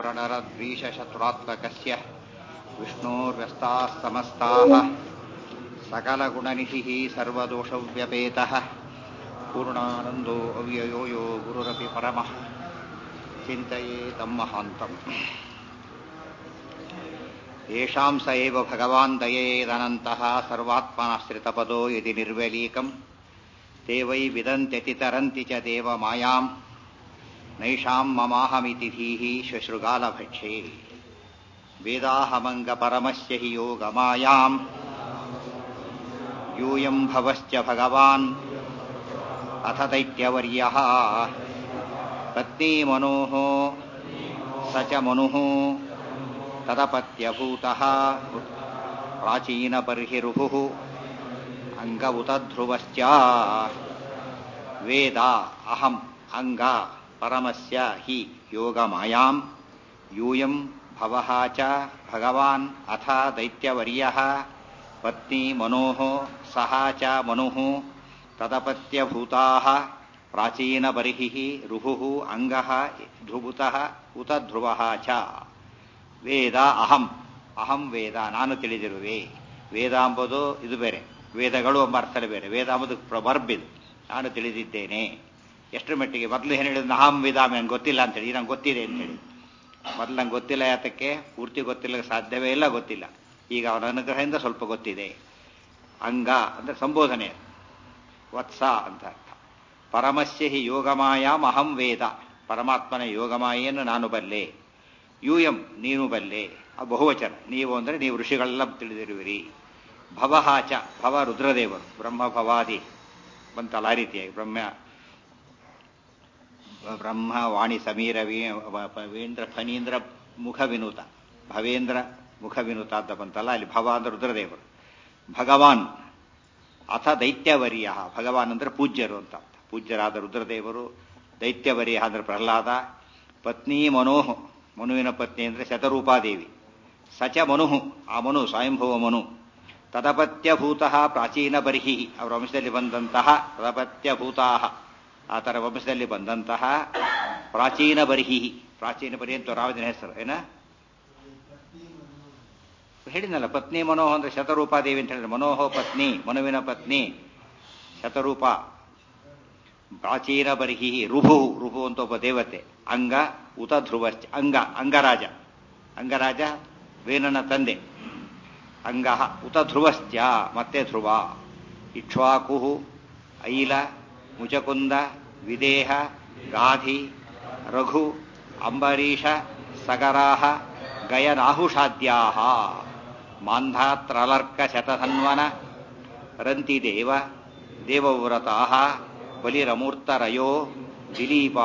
शक्तिधरस्वतन्त्रनरद्वीषशत्रुरात्मकस्य विष्णोर्व्यस्ताः समस्ताः सकलगुणनिधिः सर्वदोषव्यपेतः पूर्णानन्दो अव्ययो यो गुरुरपि परमः चिन्तये तं महान्तम् येषां स एव भगवान् दयेदनन्तः सर्वात्मनाश्रितपदो यदि निर्वलीकम् ते वै विदन्त्यतितरन्ति च देवमायाम् नैषाम् ममाहमिति धीः श्वशृगालभक्षे वेदाहमङ्गपरमस्य हि योगमायाम् यूयम् भवश्च भगवान् अथ दैत्यवर्यः पत्नीमनोः स च मनुः तदपत्यभूतः प्राचीनबर्हिरुभुः अङ्ग उत ध्रुवश्च वेद अहम् अङ्ग परमस्य हि योगमायाम् यूयम् भवः च भगवान् अथ दैत्यवर्यः पत्नी मनोः सः च मनुः तदपत्यभूताः प्राचीनबर्हिः रुहुः अङ्गः ध्रुवुतः उत ಧ್ರುವः ಚ ವೇದ ಅಹಂ ಅಹಂ ವೇದ ನಾನು ತಿಳಿದಿರುವೆ ವೇದ ಎಂಬುದು ಇದು ಬೇರೆ ವೇದಗಳು ಎಂಬ ಅರ್ಥದಲ್ಲಿ ಬೇರೆ ವೇದ ಎಂಬುದು ಪ್ರಬರ್ಬ್ ಇದು ನಾನು ತಿಳಿದಿದ್ದೇನೆ ಎಷ್ಟರ ಮಟ್ಟಿಗೆ ಮೊದಲು ಏನು ಹೇಳಿದ್ರು ಅಹಂ ವೇದಾಮಿ ನಂಗೆ ಗೊತ್ತಿಲ್ಲ ಅಂತೇಳಿ ನಂಗೆ ಗೊತ್ತಿದೆ ಅಂತೇಳಿ ಮೊದಲು ನಂಗೆ ಗೊತ್ತಿಲ್ಲ ಯಾತಕ್ಕೆ ಪೂರ್ತಿ ಗೊತ್ತಿಲ್ಲ ಸಾಧ್ಯವೇ ಇಲ್ಲ ಗೊತ್ತಿಲ್ಲ ಈಗ ಅವನ ಅನುಗ್ರಹದಿಂದ ಸ್ವಲ್ಪ ಗೊತ್ತಿದೆ ಅಂಗ ಅಂದರೆ ಸಂಬೋಧನೆ ವತ್ಸ ಅಂತ ಅರ್ಥ ಪರಮಸ್ಯ ಹಿ ಯೋಗಮಾಯಾಮ್ ಅಹಂ ವೇದ ಪರಮಾತ್ಮನ ಯೋಗಮಾಯನ್ನು ನಾನು ಬಲ್ಲೆ ಯೂಯಂ ನೀನು ಬಲ್ಲೆ ಆ ಬಹುವಚನ ನೀವು ಅಂದರೆ ನೀವು ಋಷಿಗಳೆಲ್ಲ ತಿಳಿದಿರುವಿರಿ ಭವಹಾಚ ಭವ ರುದ್ರದೇವರು ಬ್ರಹ್ಮ ಭವಾದಿ ಬಂತಲ್ಲ ಆ ರೀತಿಯಾಗಿ ಬ್ರಹ್ಮ ಬ್ರಹ್ಮ ವಾಣಿ ಸಮೀರ ವೇಂದ್ರ ಫನೀಂದ್ರ ಮುಖ ವಿನೂತ ಭವೇಂದ್ರ ಮುಖ ವಿನೂತ ಅಂತ ಬಂತಲ್ಲ ಅಲ್ಲಿ ಭವ ಅಂದ್ರೆ ರುದ್ರದೇವರು ಭಗವಾನ್ ಅಥ ದೈತ್ಯವರ್ಯ ಭಗವಾನ್ ಅಂದ್ರೆ ಪೂಜ್ಯರು ಅಂತ ಪೂಜ್ಯರಾದ ರುದ್ರದೇವರು ದೈತ್ಯವರ್ಯ ಅಂದ್ರೆ ಪ್ರಹ್ಲಾದ ಪತ್ನಿ ಮನೋಹ ಮನುವಿನ ಪತ್ನಿ ಅಂದರೆ ಶತರೂಪಾದೇವಿ ಸಚ ಮನು ಆ ಮನು ಸ್ವಯಂಭವ ಮನು ತದಪತ್ಯಭೂತ ಪ್ರಾಚೀನ ಬರ್ಹಿ ಅವರ ವಂಶದಲ್ಲಿ ಬಂದಂತಹ ತದಪತ್ಯಭೂತಾ ಆ ಥರ ವಂಶದಲ್ಲಿ ಬಂದಂತಹ ಪ್ರಾಚೀನ ಬರ್ಹಿ ಪ್ರಾಚೀನ ಬರ್ಹಿ ಅಂತ ರಾವದಿನ ಹೆಸರು ಏನ ಹೇಳಿದ್ನಲ್ಲ ಪತ್ನಿ ಮನೋಹ ಅಂದ್ರೆ ಶತರೂಪಾದೇವಿ ಅಂತ ಹೇಳಿದ್ರೆ ಮನೋಹ ಪತ್ನಿ ಮನುವಿನ ಪತ್ನಿ ಶತರೂಪ ಪ್ರಾಚೀನ ಬರ್ಹಿ ರುಭು ರುಭು ಅಂತ ಒಬ್ಬ ದೇವತೆ ಅಂಗ ಉತ ಧ್ರುವಶ್ಚ ಅಂಗ ಅಂಗರಾಜ ಅಂಗರಾಜ ವೇನನ ತಂದೆ ಅಂಗ ಉತ ಧ್ರುವಶ್ಚ ಮತ್ತೆ ಧ್ರುವ ಇಕ್ಷ್ವಾಕು ಐಲ ಮುಚಕುಂದ ವಿದೇಹ ಗಾಧಿ ರಘು ಅಂಬರೀಷ ಸಗರಾಹ ಗಯನಾಹುಷಾದ್ಯಾ ಮಾಂಧಾತ್ರಲರ್ಕ ಶತಧನ್ವನ ರಂತಿದೇವ ದೇವವ್ರತಾ ಬಲಿರಮೂರ್ತರಯೋ ದಿಲೀಪ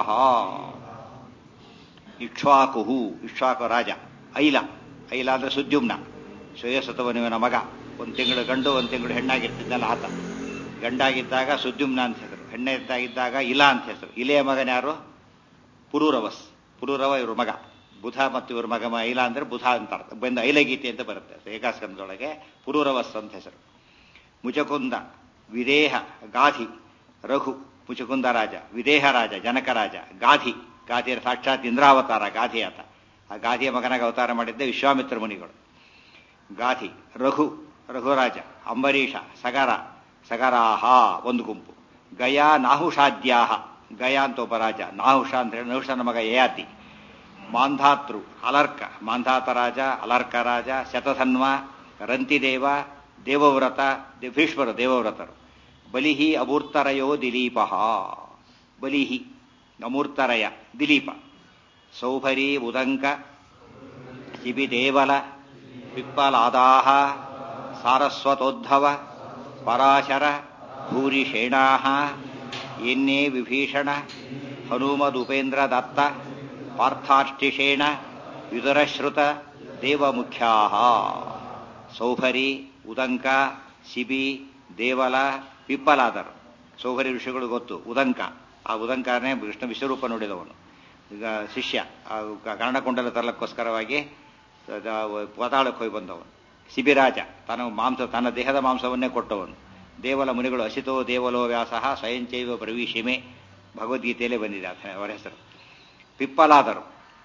ಇಕ್ಷ್ವಾಕು ಇಕ್ಷ್ವಾಕು ರಾಜ ಐಲ ಐಲ ಅಂದ್ರೆ ಸುದ್ಯುಮ್ನ ಶ್ರೇಯಸತವನುವಿನ ಮಗ ಒಂದು ತಿಂಗಳು ಗಂಡು ಒಂದು ತಿಂಗಳು ಹೆಣ್ಣಾಗಿರ್ತಿದ್ದಲ್ಲ ಆತ ಗಂಡಾಗಿದ್ದಾಗ ಸುದ್ಯುಮ್ನ ಅಂತ ಹೆಸರು ಹೆಣ್ಣಾಗಿದ್ದಾಗ ಇಲ್ಲ ಅಂತ ಹೆಸರು ಇಲೆಯ ಮಗನ ಯಾರು ಪುರೂರವಸ್ ಪುರೂರವ ಇವ್ರ ಮಗ ಬುಧ ಮತ್ತು ಇವ್ರ ಮಗ ಐಲ ಅಂದ್ರೆ ಬುಧ ಅಂತ ಅರ್ಥ ಬಂದ ಐಲಗೀತೆ ಅಂತ ಬರುತ್ತೆ ಏಕಾಸ್ಕಂದೊಳಗೆ ಪುರೂರವಸ್ ಅಂತ ಹೆಸರು ಮುಚಕುಂದ ವಿದೇಹ ಗಾಧಿ ರಘು ಮುಚುಕುಂದ ರಾಜ ವಿದೇಹ ರಾಜ ಜನಕ ರಾಜ ಗಾಧಿ ಗಾಧಿಯ ಸಾಕ್ಷಾತ್ ಇಂದ್ರಾವತಾರ ಗಾಧಿ ಆತ ಆ ಗಾಧಿಯ ಮಗನಾಗ ಅವತಾರ ಮಾಡಿದ್ದೆ ವಿಶ್ವಾಮಿತ್ರ ಮುನಿಗಳು ಗಾಧಿ ರಘು ರಘುರಾಜ ಅಂಬರೀಷ ಸಗರ ಸಗರಾಹ ಒಂದು ಗುಂಪು ಗಯಾ ನಾಹುಷಾದ್ಯಾಹ ಗಯಾ ಅಂತ ಒಬ್ಬ ರಾಜ ನಾಹುಷ ಅಂತ ಹೇಳಿ ನಹುಷನ ಮಗ ಯಯಾತಿ ಮಾಂಧಾತೃ ಅಲರ್ಕ ಮಾಂಧಾತ ರಾಜ ಅಲರ್ಕ ರಾಜ ಶತಧನ್ವ ರಂತಿದೇವ ದೇವವ್ರತ ಭೀಷ್ಮರು ದೇವವ್ರತರು ಬಲಿಹಿ ಅಮೂರ್ತರಯೋ ದಿಲೀಪ ಬಲಿಹಿ ಅಮೂರ್ತರಯ ದಿಲೀಪ ಸೌಭರಿ ಉದಂಕ ಶಿಬಿದೇವಲ ಪಿಪ್ಪಲಾದಾಹ ಸಾರಸ್ವತೋದ್ಧವ ಪರಾಶರ ಭೂರಿಷೇಣಾ ಎನ್ನೇ ವಿಭೀಷಣ ಹನುಮದುಪೇಂದ್ರ ದತ್ತ ಪಾರ್ಥಾಷ್ಟಿಷೇಣ ವಿದುರಶ್ರುತ ದೇವಮುಖ್ಯಾ ಸೌಭರಿ ಉದಂಕ ಶಿಬಿ ದೇವಲ ಪಿಪ್ಪಲಾದರು ಸೌಭರಿ ಋಷಿಗಳು ಗೊತ್ತು ಉದಂಕ ಆ ಉದಂಕನೇ ವಿಷ್ಣು ವಿಶ್ವರೂಪ ನೋಡಿದವನು ಈಗ ಶಿಷ್ಯ ಕರ್ಣಕುಂಡಲ ತರಲಕ್ಕೋಸ್ಕರವಾಗಿ ಪಾತಾಳಕ್ಕೆ ಹೋಗಿ ಬಂದವನು ಶಿಬಿರಾಜ ತನ್ನ ಮಾಂಸ ತನ್ನ ದೇಹದ ಮಾಂಸವನ್ನೇ ಕೊಟ್ಟವನು ದೇವಲ ಮುನಿಗಳು ಅಸಿತೋ ದೇವಲೋ ವ್ಯಾಸ ಸ್ವಯಂಚೈವ ಪ್ರವೀಶಿಮೆ ಭಗವದ್ಗೀತೆಯಲ್ಲೇ ಬಂದಿದೆ ಅವರ ಹೆಸರು ಪಿಪ್ಪಲಾದರು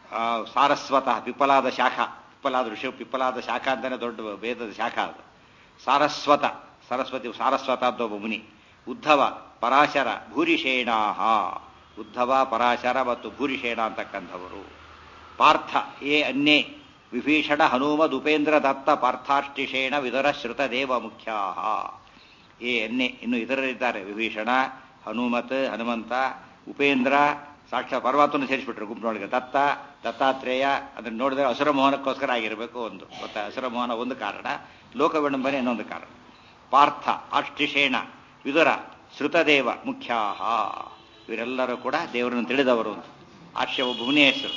ಆ, ಸಾರಸ್ವತಃ ಪಿಪ್ಪಲಾದ ಶಾಖ ಪಿಪ್ಪಲಾದ ಋಷಿ ಪಿಪ್ಪಲಾದ ಶಾಖ ಅಂತಾನೆ ದೊಡ್ಡ ವೇದದ ಶಾಖ ಅದು ಸಾರಸ್ವತ ಸರಸ್ವತಿ ಸಾರಸ್ವತ ಅಂತ ಒಬ್ಬ ಮುನಿ ಉದ್ಧವ ಪರಾಶರ ಭೂರಿಷೇಣಾಹ ಉದ್ಧವ ಪರಾಶರ ಮತ್ತು ಭೂರಿಷೇಣ ಅಂತಕ್ಕಂಥವರು ಪಾರ್ಥ ಏ ಅನ್ಯೇ ವಿಭೀಷಣ ಹನುಮದ್ ಉಪೇಂದ್ರ ದತ್ತ ಪಾರ್ಥಾಷ್ಟಿಷೇಣ ವಿದರ ಶ್ರುತದೇವ ಮುಖ್ಯಾ ಏ ಅನ್ಯೇ ಇನ್ನು ಇತರರಿದ್ದಾರೆ ವಿಭೀಷಣ ಹನುಮತ್ ಹನುಮಂತ ಉಪೇಂದ್ರ ಸಾಕ್ಷಾತ್ ಪರ್ವತವನ್ನು ಸೇರಿಸ್ಬಿಟ್ರು ಗುಂಪಿನೊಳಗೆ ದತ್ತ ದತ್ತಾತ್ರೇಯ ಅದನ್ನು ನೋಡಿದ್ರೆ ಅಸುರ ಮೋಹನಕ್ಕೋಸ್ಕರ ಆಗಿರಬೇಕು ಒಂದು ಗೊತ್ತಾ ಅಸುರ ಮೋಹನ ಒಂದು ಕಾರಣ ಲೋಕ ವಿಡಂಬನೆ ಇನ್ನೊಂದು ಕಾರಣ ಪಾರ್ಥ ಅಷ್ಟಿಷೇಣ ವಿದುರ ಶ್ರುತದೇವ ಮುಖ್ಯಾಹ ಇವರೆಲ್ಲರೂ ಕೂಡ ದೇವರನ್ನು ತಿಳಿದವರು ಅಂತ ಆಶ್ಯ ಒಬ್ಬ ಮುನಿಯ ಹೆಸರು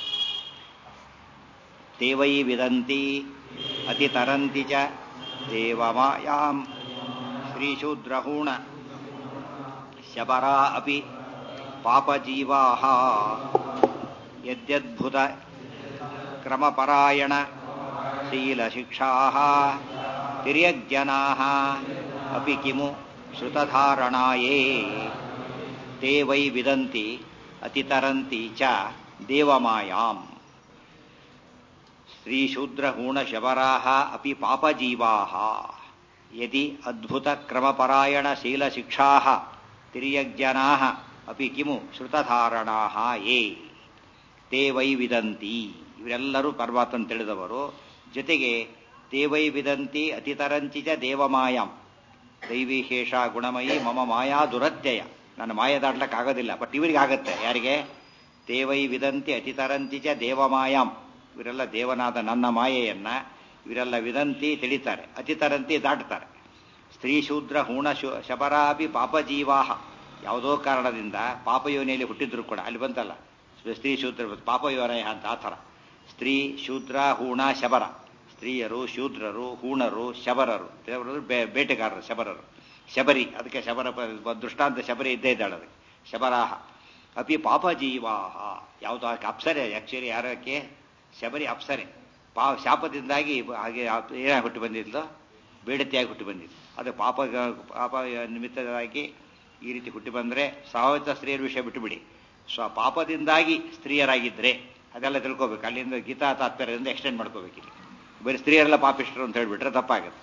ದೇವೈ ವಿದಂತಿ ಅತಿತರಂತಿ ಚ ದೇವಮಾಯಾಂ ಶ್ರೀಶೂದ್ರಹೂಣ ಶಬರಾ ಅಪಿ ಪಾಪಜೀವಾಹ ಯದ್ಯದ್ಭುತ ಕ್ರಮಪರಾಯಣ ಶೀಲಶಿಕ್ಷಾಃ ತಿರ್ಯಗ್ಜನಾಃ ಅಪಿ ಕಿಮು ಶ್ರುತಧಾರಣಾಯೇ ते वै विदन्ति अतितरन्ति च देवमायाम् श्रीशूद्रहूणशबराः अपि पापजीवाः यदि अद्भुतक्रमपरायणशीलशिक्षाः तिर्यग्जनाः अपि किमु ಶ್ರುತಧಾರಣಾಃ ಯೇ ತೇ ವೈ ವಿದಂತಿ ಇವರೆಲ್ಲರೂ ಪರಮಾತ್ಮನ ತಿಳಿದವರು ಜೊತೆಗೆ ತೇ ವೈ ವಿದಂತಿ ಅತಿತರಂಚಿಚ ದೇವಮಾಯಾಂ ದೈವಿ ಶೇಷ ಗುಣಮಯಿ ಮಮ ಮಾಯಾ ದುರತ್ಯಯ ನನ್ನ ಮಾಯ ದಾಟ್ಲಕ್ಕಾಗೋದಿಲ್ಲ ಬಟ್ ಇವರಿಗೆ ಆಗತ್ತೆ ಯಾರಿಗೆ ದೇವೈ ವಿದಂತಿ ಅತಿತರಂತಿ ಚ ದೇವಮಾಯಾಂ ಇವರೆಲ್ಲ ದೇವನಾದ ನನ್ನ ಮಾಯೆಯನ್ನ ಇವರೆಲ್ಲ ವಿದಂತಿ ತಿಳಿತಾರೆ ಅತಿತರಂತಿ ದಾಟ್ತಾರೆ ಸ್ತ್ರೀ ಶೂದ್ರ ಹೂಣ ಶು ಶಬರಾಪಿ ಪಾಪಜೀವಾಹ ಯಾವುದೋ ಕಾರಣದಿಂದ ಪಾಪಯೋನಿಯಲ್ಲಿ ಹುಟ್ಟಿದ್ರು ಕೂಡ ಅಲ್ಲಿ ಬಂತಲ್ಲ ಸ್ತ್ರೀ ಶೂದ್ರ ಪಾಪಯೋನಯ ಅಂತ ಆ ಥರ ಸ್ತ್ರೀ ಶೂದ್ರ ಹೂಣ ಶಬರ ಸ್ತ್ರೀಯರು ಶೂದ್ರರು ಹೂಣರು ಶಬರರು ದೇವರು ಬೇ- ಬೇಟೆಗಾರರು ಶಬರರು ಶಬರಿ ಅದಕ್ಕೆ ಶಬರ ಪ- ದೃಷ್ಟಾಂತ ಶಬರಿ ಇದ್ದೇ ಇದ್ದಾಳೆ ಅದಕ್ಕೆ ಶಬರಾಹ ಅಪಿ ಪಾಪಜೀವಾಹ ಯಾವುದೋ ಆಕೆ ಅಪ್ಸರೆ ಆಕ್ಚುಲಿ ಯಾರಕ್ಕೆ ಶಬರಿ ಅಪ್ಸರೆ ಪಾ ಶಾಪದಿಂದಾಗಿ ಹಾಗೆ ಆ- ಏನಾಗಿ ಹುಟ್ಟು ಬಂದಿದ್ಲು ಬೇಡತಿಯಾಗಿ ಹುಟ್ಟಿ ಬಂದಿದ್ದು ಅದು ಪಾಪ ಪಾಪ ನಿಮಿತ್ತವಾಗಿ ಈ ರೀತಿ ಹುಟ್ಟಿ ಬಂದರೆ ಸಾವಯವ ಸ್ತ್ರೀಯರ ವಿಷಯ ಬಿಟ್ಟುಬಿಡಿ ಸ್ವ ಪಾಪದಿಂದಾಗಿ ಸ್ತ್ರೀಯರಾಗಿದ್ದರೆ ಅದೆಲ್ಲ ತಿಳ್ಕೊಬೇಕು ಅಲ್ಲಿಂದ ಗೀತಾ ತಾತ್ಪರ್ಯದಿಂದ ಎಕ್ಸ್ಟೆಂಡ್ ಮಾಡ್ಕೋಬೇಕು ಇಲ್ಲಿ ಬರೀ ಸ್ತ್ರೀಯರೆಲ್ಲ ಪಾಪಿಷ್ಟರು ಅಂತ ಹೇಳ್ಬಿಟ್ರೆ ತಪ್ಪಾಗುತ್ತೆ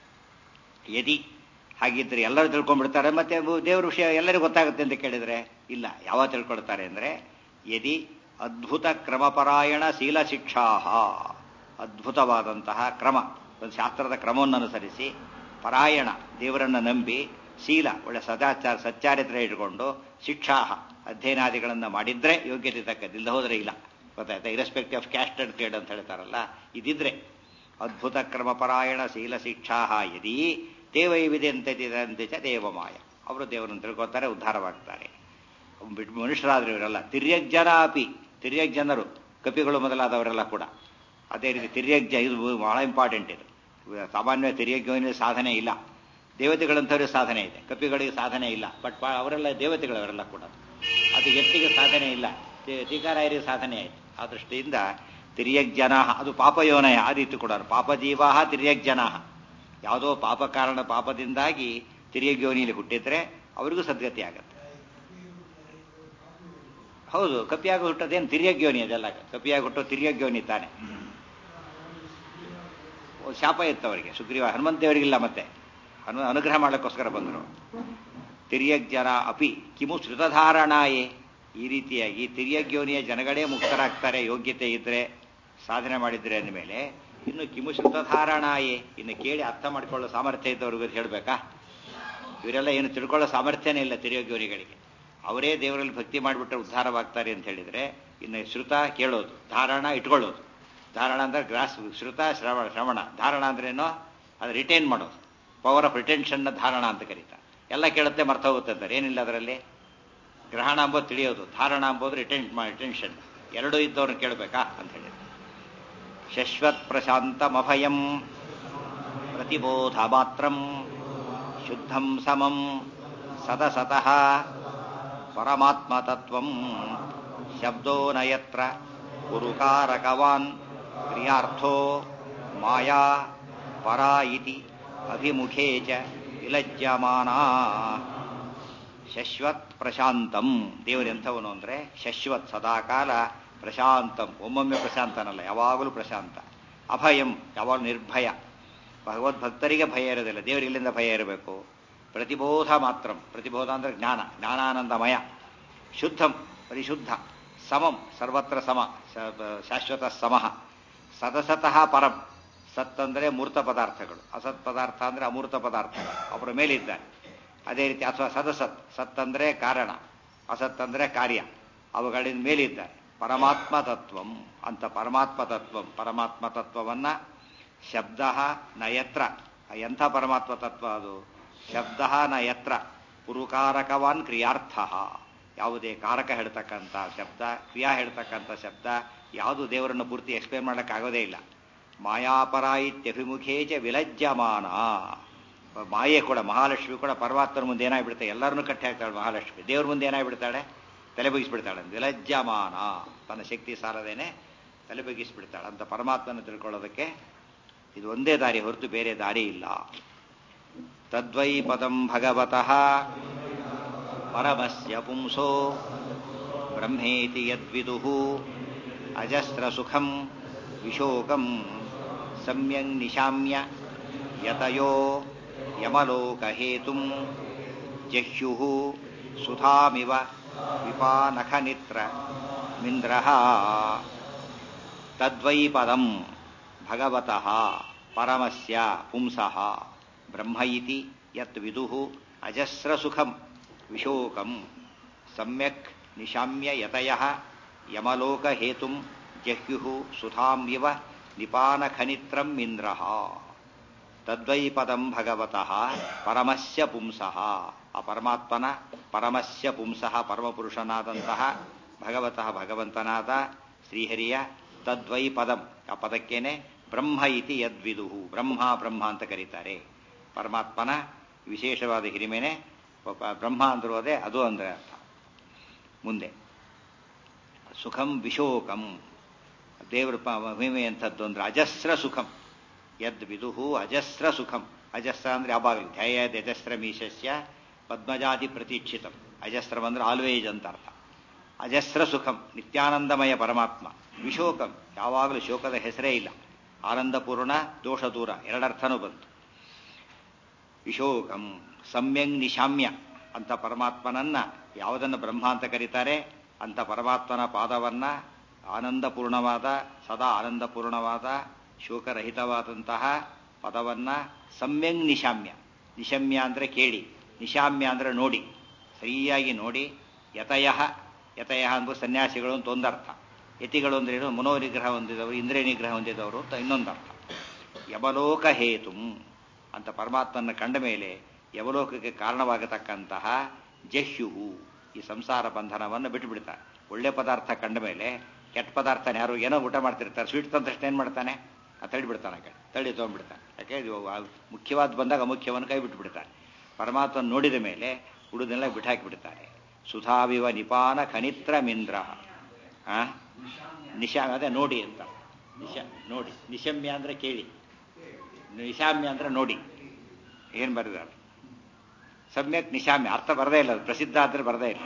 ಯದಿ ಹಾಗಿದ್ರೆ ಎಲ್ಲರೂ ತಿಳ್ಕೊಂಡ್ಬಿಡ್ತಾರೆ ಮತ್ತೆ ದೇವ್ರ ವಿಷಯ ಎಲ್ಲರಿಗೂ ಗೊತ್ತಾಗುತ್ತೆ ಅಂತ ಕೇಳಿದ್ರೆ ಇಲ್ಲ ಯಾವಾಗ ತಿಳ್ಕೊಳ್ತಾರೆ ಅಂದ್ರೆ ಯದಿ ಅದ್ಭುತ ಕ್ರಮಪರಾಯಣ ಶೀಲ ಶಿಕ್ಷಾಹ ಅದ್ಭುತವಾದಂತಹ ಕ್ರಮ ಒಂದು ಶಾಸ್ತ್ರದ ಕ್ರಮವನ್ನು ಅನುಸರಿಸಿ ಪರಾಯಣ ದೇವರನ್ನು ನಂಬಿ ಶೀಲ ಒಳ್ಳೆ ಸದಾಚಾರ ಸಚ್ಚಾರಿತ್ರ ಇಟ್ಕೊಂಡು ಶಿಕ್ಷಾಹ ಅಧ್ಯಯನಾದಿಗಳನ್ನು ಮಾಡಿದ್ರೆ ಯೋಗ್ಯತೆ ತಕ್ಕದಿಲ್ಲ ಹೋದ್ರೆ ಇಲ್ಲ ಗೊತ್ತಾಯ್ತಾ irrespective of caste and creed ಅಂತ ಹೇಳ್ತಾರಲ್ಲ ಇದಿದ್ರೆ ಅದ್ಭುತ ಕ್ರಮಪರಾಯಣ ಶೀಲ ಶಿಕ್ಷಾಹ ಯದಿ ದೇವೈವಿದ್ಯಂತೆ ಚ ದೇವಮಾಯ ಅವರು ದೇವರನ್ನು ತಿಳ್ಕೊತಾರೆ ಉದ್ಧಾರವಾಗ್ತಾರೆ ಬಿಟ್ಟು ಮನುಷ್ಯರಾದ್ರೆ ಇವರೆಲ್ಲ ತಿರ್ಯಗ್ ಜನ ಅಪಿ ತಿರ್ಯಗ್ ಜನರು ಕಪಿಗಳು ಮೊದಲಾದವರೆಲ್ಲ ಕೂಡ ಅದೇ ರೀತಿ ತಿರ್ಯಗ್ ಜ ಇದು ಬಹಳ ಇಂಪಾರ್ಟೆಂಟ್ ಇದು ಸಾಮಾನ್ಯ ತಿರ್ಯಜ್ಞ ಸಾಧನೆ ಇಲ್ಲ ದೇವತೆಗಳಂಥವ್ರಿಗೆ ಸಾಧನೆ ಇದೆ ಕಪಿಗಳಿಗೆ ಸಾಧನೆ ಇಲ್ಲ ಬಟ್ ಅವರೆಲ್ಲ ದೇವತೆಗಳು ಅವರೆಲ್ಲ ಕೂಡ ಅದು ಎತ್ತಿಗೆ ಸಾಧನೆ ಇಲ್ಲ ತಿ- ಟೀಕಾರಾಯರಿಗೆ ಸಾಧನೆ ಆಯಿತು ಆ ದೃಷ್ಟಿಯಿಂದ ತಿರ್ಯಗ್ ಜನ ಅದು ಪಾಪಯೋನಯ ಆ ರೀತಿ ಕೂಡ ಪಾಪಜೀವಾ ತಿರ್ಯಗ್ ಜನ ಯಾವುದೋ ಪಾಪ ಕಾರಣ ಪಾಪದಿಂದಾಗಿ ತಿರ್ಯಗ್ಯೋನಿಯಲ್ಲಿ ಹುಟ್ಟಿದ್ರೆ ಅವರಿಗೂ ಸದ್ಗತಿ ಆಗತ್ತೆ ಹೌದು ಕಪಿಯಾಗಿ ಹುಟ್ಟೋದೇನು ತಿರ್ಯಗ್ಯೋನಿ ಅದೆಲ್ಲ ಕಪಿಯಾಗಿ ಹುಟ್ಟೋ ತಿರ್ಯಗ್ಯೋನಿ ತಾನೆ ಓ, ಶಾಪ ಇತ್ತು ಅವರಿಗೆ ಸುಗ್ರೀವ ಹನುಮಂತ ದೇವರಿಗಿಲ್ಲ ಮತ್ತೆ ಹನು ಅನುಗ್ರಹ ಮಾಡಲಿಕ್ಕೋಸ್ಕರ ಬಂದರು ತಿರ್ಯಗ್ ಜನ ಅಪಿ ಕಿಮು ಶ್ರುತಧಾರಣಾಯೇ ಈ ರೀತಿಯಾಗಿ ತಿರ್ಯಗ್ಯೋನಿಯ ಜನಗಳೇ ಮುಕ್ತರಾಗ್ತಾರೆ ಯೋಗ್ಯತೆ ಇದ್ರೆ ಸಾಧನೆ ಮಾಡಿದ್ರೆ ಅಂದಮೇಲೆ ಇನ್ನು ಕಿಮು ಶ್ರುತಧಾರಣಾಯೇ ಇನ್ನು ಕೇಳಿ ಅರ್ಥ ಮಾಡ್ಕೊಳ್ಳೋ ಸಾಮರ್ಥ್ಯ ಇದ್ದವ್ರಿಗೂ ಹೇಳಬೇಕಾ ಇವರೆಲ್ಲ ಏನು ತಿಳ್ಕೊಳ್ಳೋ ಸಾಮರ್ಥ್ಯನೇ ಇಲ್ಲ ತಿರ್ಯೋಗ್ಯೋನಿಗಳಿಗೆ ಅವರೇ ದೇವರಲ್ಲಿ ಭಕ್ತಿ ಮಾಡಿಬಿಟ್ರೆ ಉದ್ಧಾರವಾಗ್ತಾರೆ ಅಂತ ಹೇಳಿದ್ರೆ ಇನ್ನು ಶ್ರುತ ಕೇಳೋದು ಧಾರಣ ಇಟ್ಕೊಳ್ಳೋದು ಧಾರಣ ಅಂದ್ರೆ ಗ್ರಾಸ್ ಶ್ರುತ ಶ್ರವಣ ಶ್ರವಣ ಧಾರಣ ಅಂದ್ರೇನೋ ಅದು ರಿಟೈನ್ ಮಾಡೋದು ಪವರ್ ಆಫ್ ರಿಟೆನ್ಷನ್ನ ಧಾರಣ ಅಂತ ಕರೀತಾರೆ ಎಲ್ಲ ಕೇಳುತ್ತೆ ಮರ್ತ ಹೋಗುತ್ತೆ ಅಂತಾರೆ ಏನಿಲ್ಲ ಅದರಲ್ಲಿ ಗ್ರಹಣ ಅಂಬೋದು ತಿಳಿಯೋದು ಧಾರಣ ಅಂಬೋದು ರಿಟೆನ್ ರಿಟೆನ್ಷನ್ ಎರಡೂ ಇದ್ದವ್ರನ್ನ ಕೇಳಬೇಕಾ ಅಂತ ಹೇಳಿ ಶಶ್ವತ್ ಪ್ರಶಾಂತಮಭಯಂ ಪ್ರತಿಬೋಧ ಮಾತ್ರಂ ಶುದ್ಧಂ ಸಮಂ ಸದಸತಃ ಪರಮಾತ್ಮತತ್ವಂ ಶಬ್ದೋ ನಯತ್ರ ಕುರುಕಾರಕವಾನ್ ಕ್ರಿಯಾರ್ಥೋ ಮಾಯಾ ಪರಾ ಇತಿ ಅಭಿಮುಖೇ ಚ ವಿಲಜ್ಯಮಾನಾ ಶಶ್ವತ್ ಪ್ರಶಾಂತಂ ದೇವರು ಎಂಥವನು ಅಂದರೆ ಶಶ್ವತ್ ಸದಾಕಾಲ ಪ್ರಶಾಂತಂ ಒಮ್ಮೊಮ್ಮೆ ಪ್ರಶಾಂತನಲ್ಲ ಯಾವಾಗಲೂ ಪ್ರಶಾಂತ ಅಭಯಂ ಯಾವಾಗಲೂ ನಿರ್ಭಯ ಭಗವದ್ಭಕ್ತರಿಗೆ ಭಯ ಇರೋದಿಲ್ಲ ದೇವರಿಗೆ ಇಲ್ಲಿಂದ ಭಯ ಇರಬೇಕು ಪ್ರತಿಬೋಧ ಮಾತ್ರ ಪ್ರತಿಬೋಧ ಅಂದ್ರೆ ಜ್ಞಾನ ಜ್ಞಾನಾನಂದಮಯ ಶುದ್ಧಂ ಪರಿಶುದ್ಧ ಸಮಂ ಸರ್ವತ್ರ ಸಮ ಶಾಶ್ವತ ಸಮಃ ಸದಸತಃ ಪರಂ ಸತ್ ಅಂದರೆ ಮೂರ್ತ ಪದಾರ್ಥಗಳು ಅಸತ್ ಪದಾರ್ಥ ಅಂದ್ರೆ ಅಮೂರ್ತ ಪದಾರ್ಥಗಳು ಅವರ ಮೇಲಿದ್ದಾರೆ ಅದೇ ರೀತಿ ಅಥವಾ ಸದಸತ್ ಸತ್ ಅಂದ್ರೆ ಕಾರಣ ಅಸತ್ ಅಂದ್ರೆ ಕಾರ್ಯ ಅವುಗಳಿಂದ ಮೇಲಿದ್ದಾರೆ ಪರಮಾತ್ಮ ತತ್ವಂ ಅಂತ ಪರಮಾತ್ಮ ತತ್ವಂ ಪರಮಾತ್ಮ ತತ್ವವನ್ನ ಶಬ್ದ ನ ಯತ್ರ ಎಂಥ ಪರಮಾತ್ಮ ತತ್ವ ಅದು ಶಬ್ದ ನ ಯತ್ರ ಪುರುಕಾರಕವಾನ್ ಕ್ರಿಯಾರ್ಥ ಯಾವುದೇ ಕಾರಕ ಹೇಳ್ತಕ್ಕಂಥ ಶಬ್ದ ಕ್ರಿಯಾ ಹೇಳ್ತಕ್ಕಂಥ ಶಬ್ದ ಯಾವುದು ದೇವರನ್ನು ಪೂರ್ತಿ ಎಕ್ಸ್ಪ್ಲೇನ್ ಮಾಡೋಕ್ಕಾಗೋದೇ ಇಲ್ಲ ಮಾಯಾಪರ ಇತ್ಯಭಿಮುಖೇ ಚ ವಿಲಜ್ಯಮಾನ ಮಾಯೆ ಕೂಡ ಮಹಾಲಕ್ಷ್ಮಿ ಕೂಡ ಪರಮಾತ್ಮನ ಮುಂದೆ ಏನಾಗ್ಬಿಡ್ತಾಳೆ ಎಲ್ಲರನ್ನೂ ಕಟ್ಟಿ ಹಾಕ್ತಾಳೆ ಮಹಾಲಕ್ಷ್ಮಿ ದೇವ್ರ ಮುಂದೆ ಏನಾಗ್ಬಿಡ್ತಾಳೆ ತಲೆ ಬಗ್ಗಿಸ್ಬಿಡ್ತಾಳೆ ವಿಲಜ್ಯಮಾನ ತನ್ನ ಶಕ್ತಿ ಸಾಲದೇನೆ ತಲೆ ಬಗ್ಗಿಸ್ಬಿಡ್ತಾಳೆ ಅಂತ ಪರಮಾತ್ಮನ ತಿಳ್ಕೊಳ್ಳೋದಕ್ಕೆ ಇದು ಒಂದೇ ದಾರಿ ಹೊರತು ಬೇರೆ ದಾರಿ ಇಲ್ಲ ತದ್ವೈ ಪದಂ ಭಗವತಃ ಪರಮಸ್ಯ ಪುಂಸೋ ಬ್ರಹ್ಮೇತಿ ಯದ್ವಿದು ಅಜಸ್ರ ಸುಖಂ ವಿಶೋಕಂ ಸಮ್ಯಂಗ್ ನಿಶಾಮ್ಯ ಯತಯೋ ಯಮಲೋಕಹೇತುಂ ಜಹ್ಯುಃ ಸುಧಾಮಿವ ವಿಪಾನಖನಿತ್ರ ಮಿಂದ್ರಃ ತದ್ವೈ ಪದಂ ಭಗವತಃ ಪರಮಸ್ಯ ಪುಂಸಃ ಬ್ರಹ್ಮ ಇತಿ ಯತ್ ವಿದುಃ ಅಜಸ್ರ ಸುಖಂ ವಿಶೋಕಂ ಸಮ್ಯಕ್ ನಿಶಾಮ್ಯ ಯತಯಃ ಯಮಲೋಕಹೇತುಂ ಜಹ್ಯುಃ ಸುಧಾಂ ಇವ ನಿಪಾನಖನಿತ್ರಂ ಇಂದ್ರಃ ತದ್ವೈ ಪದಂ ಭಗವತಃ ಪರಮಸ್ಯ ಪುಂಸಃ ಆ ಪರಮಾತ್ಮನ ಪರಮಸ್ಯ ಪುಂಸಃ ಪರಮಪುರುಷನಾದಂತಹ ಭಗವತಃ ಭಗವಂತನಾದ ಶ್ರೀಹರಿಯ ತದ್ವೈ ಪದಂ ಆ ಪದಕ್ಕೇನೆ ಬ್ರಹ್ಮ ಇತಿ ಯದ್ವಿದು ಬ್ರಹ್ಮ ಬ್ರಹ್ಮ ಅಂತ ಕರೀತಾರೆ ಪರಮಾತ್ಮನ ವಿಶೇಷವಾದ ಹಿರಿಮೆನೆ ಬ್ರಹ್ಮ ಅಂದ್ರೂ ಅದೇ ಅದು ಅಂದ್ರೆ ಅರ್ಥ ಮುಂದೆ ಸುಖಂ ವಿಶೋಕಂ ದೇವರ ಮಹಿಮೆ ಅಂಥದ್ದು ಅಂದ್ರೆ ಅಜಸ್ರ ಸುಖಂ ಯದ್ ವಿದುಹು ಅಜಸ್ರ ಸುಖಂ ಅಜಸ್ರ ಅಂದ್ರೆ ಯಾವಾಗಲೂ ಧ್ಯಾಯ ಅಜಸ್ರ ಮೀಶಸ್ಯ ಪದ್ಮಜಾತಿ ಪ್ರತೀಕ್ಷಿತಂ ಅಜಸ್ರಂ ಅಂದ್ರೆ ಆಲ್ವೇಜ್ ಅಂತ ಅರ್ಥ ಅಜಸ್ರ ಸುಖಂ ನಿತ್ಯಾನಂದಮಯ ಪರಮಾತ್ಮ ವಿಶೋಕಂ ಯಾವಾಗಲೂ ಶೋಕದ ಹೆಸರೇ ಇಲ್ಲ ಆನಂದಪೂರ್ಣ ದೋಷ ದೂರ ಎರಡರ್ಥನೂ ಬಂತು ವಿಶೋಕಂ ಸಮ್ಯಂಗ್ ನಿಶಾಮ್ಯ ಅಂತ ಪರಮಾತ್ಮನನ್ನ ಯಾವುದನ್ನು ಬ್ರಹ್ಮ ಅಂತ ಕರೀತಾರೆ ಅಂತ ಪರಮಾತ್ಮನ ಪಾದವನ್ನ ಆನಂದಪೂರ್ಣವಾದ ಸದಾ ಆನಂದಪೂರ್ಣವಾದ ಶೋಕರಹಿತವಾದಂತಹ ಪದವನ್ನ ಸಮ್ಯಂಗ್ ನಿಶಾಮ್ಯ ನಿಶಮ್ಯ ಅಂದ್ರೆ ಕೇಳಿ ನಿಶಾಮ್ಯ ಅಂದ್ರೆ ನೋಡಿ ಸರಿಯಾಗಿ ನೋಡಿ ಯತಯ ಯತಯ ಅಂದ್ರೆ ಸನ್ಯಾಸಿಗಳು ಅಂತ ಒಂದರ್ಥ ಯತಿಗಳು ಅಂದ್ರೆ ಏನು ಮನೋನಿಗ್ರಹ ಹೊಂದಿದವರು ಇಂದ್ರಿಯ ನಿಗ್ರಹ ಹೊಂದಿದವರು ಅಂತ ಇನ್ನೊಂದರ್ಥ ಯಮಲೋಕ ಹೇತು ಅಂತ ಪರಮಾತ್ಮನ ಕಂಡ ಮೇಲೆ ಯವಲೋಕಕ್ಕೆ ಕಾರಣವಾಗತಕ್ಕಂತಹ ಜಹ್ಯುಹು ಈ ಸಂಸಾರ ಬಂಧನವನ್ನು ಬಿಟ್ಟುಬಿಡ್ತಾರೆ ಒಳ್ಳೆ ಪದಾರ್ಥ ಕಂಡ ಮೇಲೆ ಕೆಟ್ಟ ಪದಾರ್ಥನ ಯಾರು ಏನೋ ಊಟ ಮಾಡ್ತಿರ್ತಾರೆ ಸ್ವೀಟ್ ತಂದ ತಕ್ಷಣ ಏನು ಮಾಡ್ತಾನೆ ಆ ತಳ್ಳಿ ಬಿಡ್ತಾನೆ ಕಡೆ ತಳ್ಳಿ ತೊಗೊಂಡ್ಬಿಡ್ತಾನೆ ಯಾಕೆ ಇದು ಮುಖ್ಯವಾದ ಬಂದಾಗ ಅಮುಖ್ಯವನ್ನು ಕೈ ಬಿಟ್ಟು ಬಿಡ್ತಾನೆ ಪರಮಾತ್ಮನ ನೋಡಿದ ಮೇಲೆ ಉಳಿದೆಲ್ಲ ಬಿಟ್ಟಾಕಿ ಬಿಡ್ತಾರೆ ಸುಧಾವಿವ ನಿಪಾನ ಖನಿತ್ರ ಮಿಂದ್ರ ಆ ನಿಶಾ ಅದೇ ನೋಡಿ ಅಂತ ನಿಶಾ ನೋಡಿ ನಿಶಮ್ಯ ಅಂದ್ರೆ ಕೇಳಿ ನಿಶಾಮ್ಯ ಅಂದ್ರೆ ನೋಡಿ ಏನ್ ಬರೆದಾರೆ ಸಮ್ಯಕ್ ನಿಶಾಮ್ಯ ಅರ್ಥ ಬರದೇ ಇಲ್ಲ ಅದು ಪ್ರಸಿದ್ಧ ಆದ್ರೆ ಬರದೇ ಇಲ್ಲ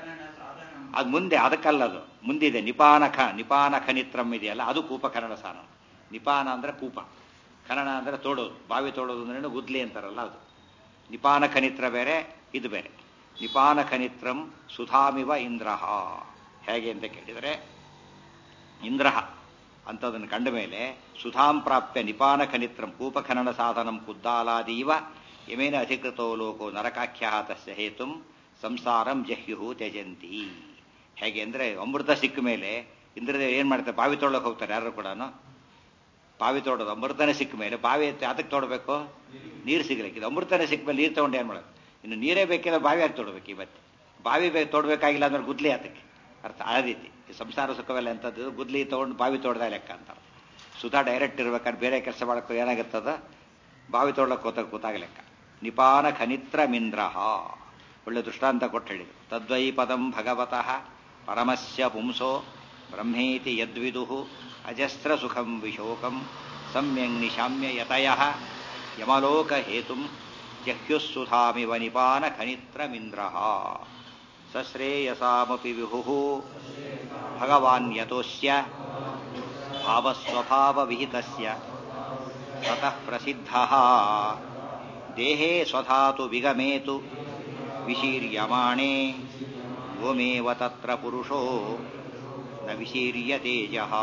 ಅದು ಮುಂದೆ ಅದಕ್ಕಲ್ಲ ಅದು ಮುಂದಿದೆ ನಿಪಾನ ಖ ನಿಪಾನ ಖನಿತ್ರಂ ಇದೆಯಲ್ಲ ಅದು ಕೂಪ ಕನ್ನಡ ಸಾನ ನಿಪಾನ ಅಂದ್ರೆ ಕೂಪ ಕನ್ನಡ ಅಂದ್ರೆ ತೋಡೋದು ಬಾವಿ ತೋಡೋದು ಅಂದ್ರೆ ಗುದ್ಲಿ ಅಂತಾರಲ್ಲ ಅದು ನಿಪಾನ ಖನಿತ್ರ ಬೇರೆ ಇದು ಬೇರೆ ನಿಪಾನ ಖನಿತ್ರಂ ಸುಧಾಮಿವ ಇಂದ್ರಹ ಹೇಗೆ ಅಂತ ಕೇಳಿದರೆ ಇಂದ್ರಹ ಅಂತದನ್ನು ಕಂಡ ಮೇಲೆ ಸುಧಾಂ ಪ್ರಾಪ್ಯ ನಿಪಾನ ಖನಿತ್ರಂ ಕೂಪಖನನ ಸಾಧನಂ ಕುದ್ದಾಲಾದೀವ ಯಮೇನ ಅಧಿಕೃತೋ ಲೋಕೋ ನರಕಾಖ್ಯ ತಸ್ಯ ಹೇತುಂ ಸಂಸಾರಂ ಜಹ್ಯು ತ್ಯಜಂತಿ ಹೇಗೆ ಅಂದ್ರೆ ಅಮೃತ ಸಿಕ್ಕ ಮೇಲೆ ಇಂದ್ರದೇವ್ ಏನ್ ಮಾಡ್ತಾರೆ ಬಾವಿ ತೊಳಕ್ ಹೋಗ್ತಾರೆ ಯಾರು ಕೂಡ ಬಾವಿ ತೋಡೋದು ಅಮೃತನೇ ಸಿಕ್ಕ ಮೇಲೆ ಬಾವಿ ಅದಕ್ಕೆ ತೋಡಬೇಕು ನೀರು ಸಿಗ್ಲಿಕ್ಕೆ ಇದು ಅಮೃತನೇ ಸಿಕ್ಕ ಮೇಲೆ ನೀರು ತಗೊಂಡು ಏನ್ ಮಾಡೋದು ಇನ್ನು ನೀರೇ ಬೇಕಿಲ್ಲ ಬಾವಿ ಯಾಕೆ ತೋಡ್ಬೇಕು ಇವತ್ತು ಬಾವಿ ಬೇಕು ತೋಡ್ಬೇಕಾಗಿಲ್ಲ ಅಂದ್ರೆ ಗುದ್ಲಿ ಅದಕ್ಕೆ ಅರ್ಥ ಆ ರೀತಿ ಈ ಸಂಸಾರ ಸುಖವೆಲ್ಲ ಎಂಥದ್ದು ಗುದ್ಲಿ ತಗೊಂಡು ಬಾವಿ ತೋಡ್ದ ಲೆಕ್ಕ ಅಂತ ಸುಧಾ ಡೈರೆಕ್ಟ್ ಇರ್ಬೇಕಾದ್ರೆ ಬೇರೆ ಕೆಲಸ ಮಾಡಕ್ಕೋ ಏನಾಗುತ್ತದ ಬಾವಿ ತೋಡ್ಲಕ್ಕೆ ಕೂತ ಕೂತಾಗ ಲೆಕ್ಕ ನಿಪಾನ ಖನಿತ್ರ ಮಿಂದ್ರಹ ಒಳ್ಳೆ ದೃಷ್ಟಾಂತ ಕೊಟ್ಟು ಹೇಳಿದರು ತದ್ವೈ ಪದಂ ಭಗವತಃ ಪರಮಸ್ಯ ಪುಂಸೋ ಬ್ರಹ್ಮೇತಿ ಯದ್ವಿದು ಅಜಸ್ರ ಸುಖಂ ವಿಶೋಕಂ ಸಮ್ಯಂಗ್ ನಿಶಾಮ್ಯ ಯತಯ ಯಮಲೋಕ ಹೇತುಂ ಜಹ್ಯುಸ್ಸುಧಾಮಿವ ನಿಪಾನ ಖನಿತ್ರಮಿಂದ್ರ ಸಶ್ರೇಯಸಾಮಪಿ ವಿಹು ಭಗವಾನ್ ಯತೋಸ್ಯ ಭಾವಸ್ವಭಾವವಿಹಿತಸ್ಯ ತತಃ ಪ್ರಸಿದ್ಧಃ ದೇಹೇ ಸ್ವಧಾತು ವಿಗಮೇತು ವಿಶೀರ್ಯಮಾಣೆ ಓಮೇವ ತತ್ರ ಪುರುಷೋ ನ ವಿಶೀರ್ಯತೇಜಃ